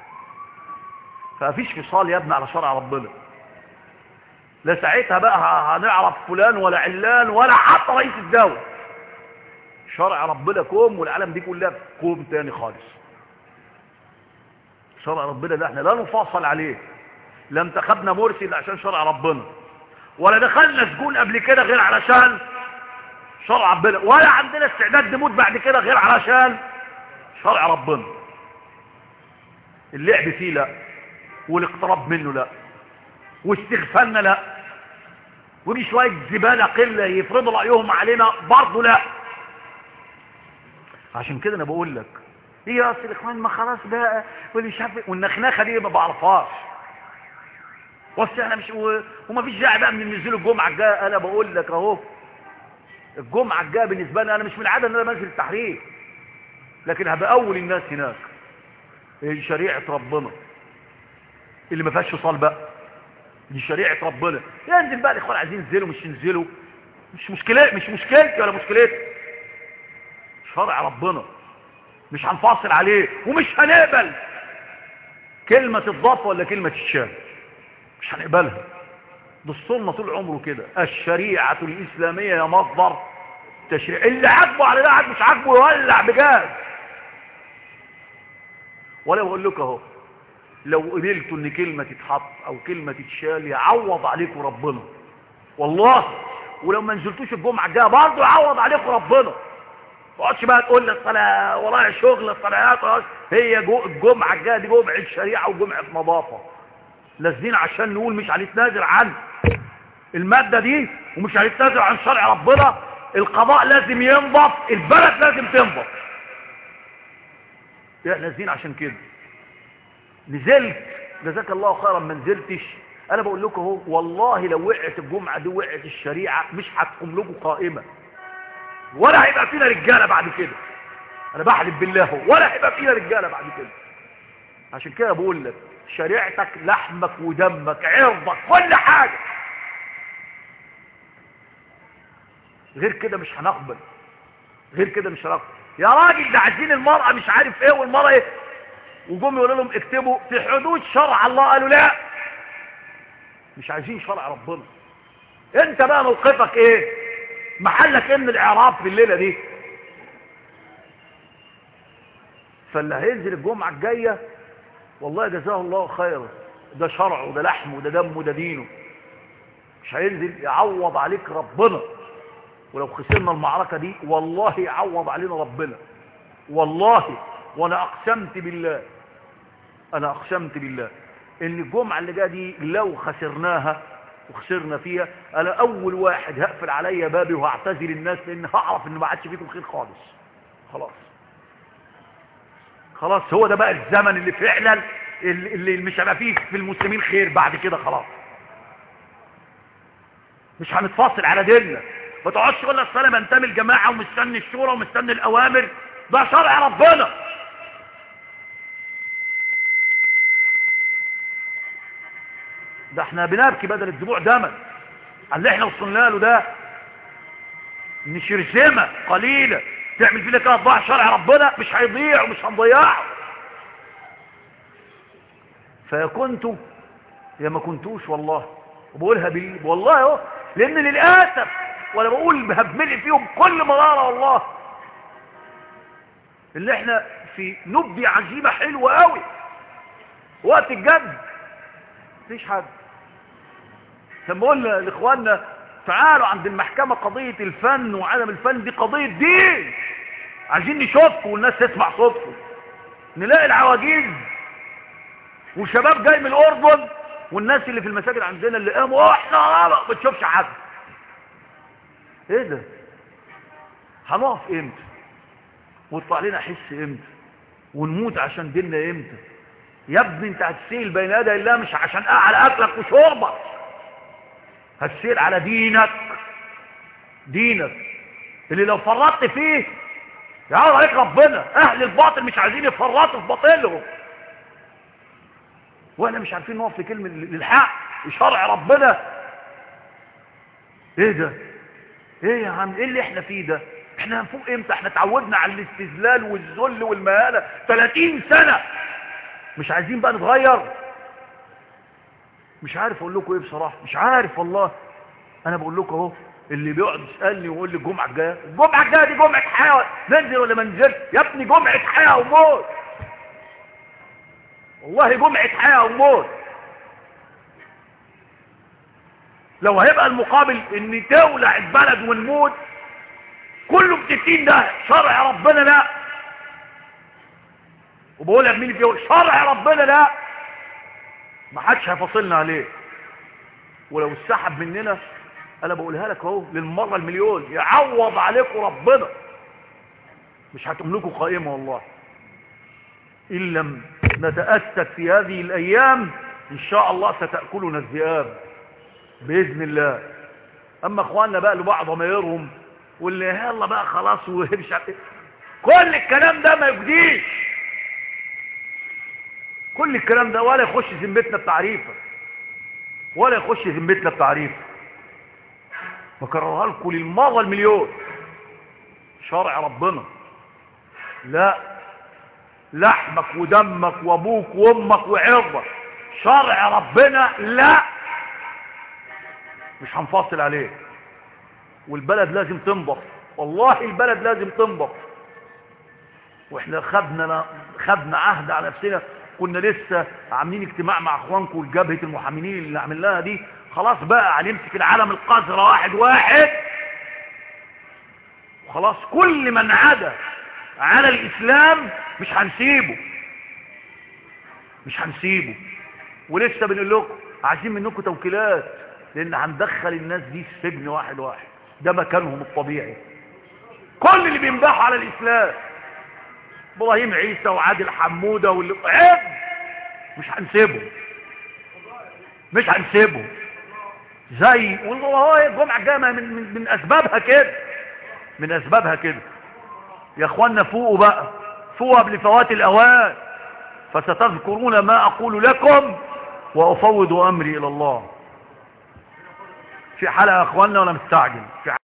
فمفيش فصال يا ابني على شرع ربنا لا ساعتها بقى هنعرف فلان ولا علان ولا حتى رئيس الدولة شرع ربنا كوم والعالم دي كلها كوم تاني خالص شرع ربنا ده احنا لا نفاصل عليه لا انتخبنا مرسي الا عشان شرع ربنا ولا دخلنا سجون قبل كده غير علشان شرع ربنا ولا عندنا استعداد نموت بعد كده غير علشان شرع ربنا اللعب فيه لا والاقتراب منه لا واستغفالنا لا ودي شوية زبالة قلة يفرضوا رأيهم علينا برضه لا عشان كده انا بقول لك ايه يا اصل الاخوان ما خلاص بقى واللي مش عارف والنخنخه دي ما بعرفهاش بس احنا مش و... وما فيش داعي بقى من ننزلوا الجمعه الجايه انا بقول لك اهو الجمعه الجايه بالنسبه لي انا مش من العاده ان انا بنزل التحرير لكن هبقى اول الناس هناك هي شريعه ربنا اللي ما فيهاش فصال بقى دي شريعه ربنا ينزل بقى الاخوان عايزين ينزلوا مش ينزلوا مش مشكله مش مشكلتي ولا مشكلتي شرع ربنا مش هنفاصل عليه ومش هنقبل كلمة تضاف ولا كلمة تشال مش هنقبلها دستورنا طول عمره كده الشريعة الإسلامية يا مصدر تشريع اللي عاجبه على ده مش عاجبه يولع بجاز ولا بقول لك اهو لو قبلتوا ان كلمة تتحط او كلمة تتشال يعوض عليكم ربنا والله ولو ما نزلتوش الجمعة الجاية برضه يعوض عليكم ربنا تقعدش بقى تقول لي الصلاة ورايا شغل الصلاة هي جو الجمعة الجاية دي جمعة شريعة وجمعة نظافة لازمين عشان نقول مش هنتنازل عن المادة دي ومش هنتنازل عن شرع ربنا القضاء لازم ينضف البلد لازم تنضف احنا نازلين عشان كده نزلت جزاك الله خيرا ما نزلتش انا بقول لكم اهو والله لو وقعت الجمعة دي وقعت الشريعة مش هتقوم لكم قائمة ولا هيبقى فينا رجالة بعد كده انا بحلف بالله هو ولا هيبقى فينا رجالة بعد كده عشان كده بقول لك شريعتك لحمك ودمك عرضك كل حاجة غير كده مش هنقبل غير كده مش هنقبل يا راجل ده عايزين المرأة مش عارف ايه والمرأة ايه وجم يقولوا لهم اكتبوا في حدود شرع الله قالوا لا مش عايزين شرع ربنا انت بقى موقفك ايه محلك ايه من الاعراب في الليلة دي فاللي هينزل الجمعة الجاية والله جزاه الله خيرا ده شرعه وده لحمه وده دمه وده دينه مش هينزل يعوض عليك ربنا ولو خسرنا المعركة دي والله يعوض علينا ربنا والله وانا اقسمت بالله انا اقسمت بالله ان الجمعة اللي جايه دي لو خسرناها وخسرنا فيها انا اول واحد هقفل عليا بابي وهعتزل الناس لان هعرف ان ما عادش فيكم خير خالص خلاص خلاص هو ده بقى الزمن اللي فعلا اللي مش هيبقى فيه في المسلمين خير بعد كده خلاص مش هنتفاصل على ديننا ما تقعدش تقول لك انا بنتمي الجماعه ومستني الشورى ومستني الاوامر ده شرع ربنا ده احنا بنبكي بدل الدموع دما على اللي احنا وصلنا له ده ان شرذمه قليله تعمل فينا كده تضيع شرع ربنا مش هيضيع ومش هنضيعه فيا كنتوا يا ما كنتوش والله وبقولها بال... والله اهو لان للاسف وانا بقول هبملي فيهم كل مراره والله اللي احنا في نبدي عزيمه حلوه قوي وقت الجد مفيش حد لما قلنا لاخواننا تعالوا عند المحكمة قضية الفن وعدم الفن دي قضية دين عايزين نشوفكم والناس تسمع صوتكم نلاقي العواجيز وشباب جاي من الأردن والناس اللي في المساجد عندنا اللي قاموا احنا ما بتشوفش حد ايه ده هنقف امتى ويطلع لنا حس امتى ونموت عشان ديننا امتى يا ابني انت هتسيل بين يدي الله مش عشان على اكلك وشربك هتسيل على دينك دينك اللي لو فرطت فيه يعرض عليك ربنا اهل الباطل مش عايزين يفرطوا في باطلهم واحنا مش عارفين نقف في كلمه للحق شرع ربنا ايه ده ايه يا عم ايه اللي احنا فيه ده احنا هنفوق امتى احنا اتعودنا على الاستذلال والذل والمهانه 30 سنه مش عايزين بقى نتغير مش عارف اقول لكم ايه بصراحه مش عارف والله انا بقول لكم اهو اللي بيقعد يسالني ويقول لي الجمعه الجايه الجمعه الجايه دي جمعه حياه ننزل ولا ما ننزلش يا ابني جمعه حياه وموت والله جمعه حياه وموت لو هيبقى المقابل ان تولع البلد ونموت كله بستين ده شرع ربنا لا وبقولها بمين فيه شرع ربنا لا ما حدش هيفصلنا عليه ولو اتسحب مننا انا بقولها لك اهو للمره المليون يعوض عليكم ربنا مش هتملكوا قائمه والله ان لم نتاسد في هذه الايام ان شاء الله ستاكلنا الذئاب باذن الله اما اخواننا بقى اللي بعض ضمايرهم واللي يلا بقى خلاص ومش عارف كل الكلام ده ما يجديش كل الكلام ده ولا يخش ذمتنا بتعريفه ولا يخش ذمتنا بتعريفه بكررها لكم للمره المليون شرع ربنا لا لحمك ودمك وابوك وامك وعرضك شرع ربنا لا مش هنفصل عليه والبلد لازم تنضف والله البلد لازم تنضف واحنا خدنا خدنا عهد على نفسنا كنا لسه عاملين اجتماع مع اخوانكم جبهه المحامين اللي عملناها دي خلاص بقى هنمسك العالم القذرة واحد واحد وخلاص كل من عدا على الاسلام مش هنسيبه مش هنسيبه ولسه بنقول لكم عايزين منكم توكيلات لان هندخل الناس دي السجن واحد واحد ده مكانهم الطبيعي كل اللي بينباحوا على الاسلام ابراهيم عيسى وعادل حموده واللي عيب مش هنسيبهم مش هنسيبهم زي والله الجمعه الجايه من, من من اسبابها كده من اسبابها كده يا اخوانا فوقوا بقى فوقوا قبل فوات الاوان فستذكرون ما اقول لكم وافوض امري الى الله في حلقه يا اخوانا ولا مستعجل في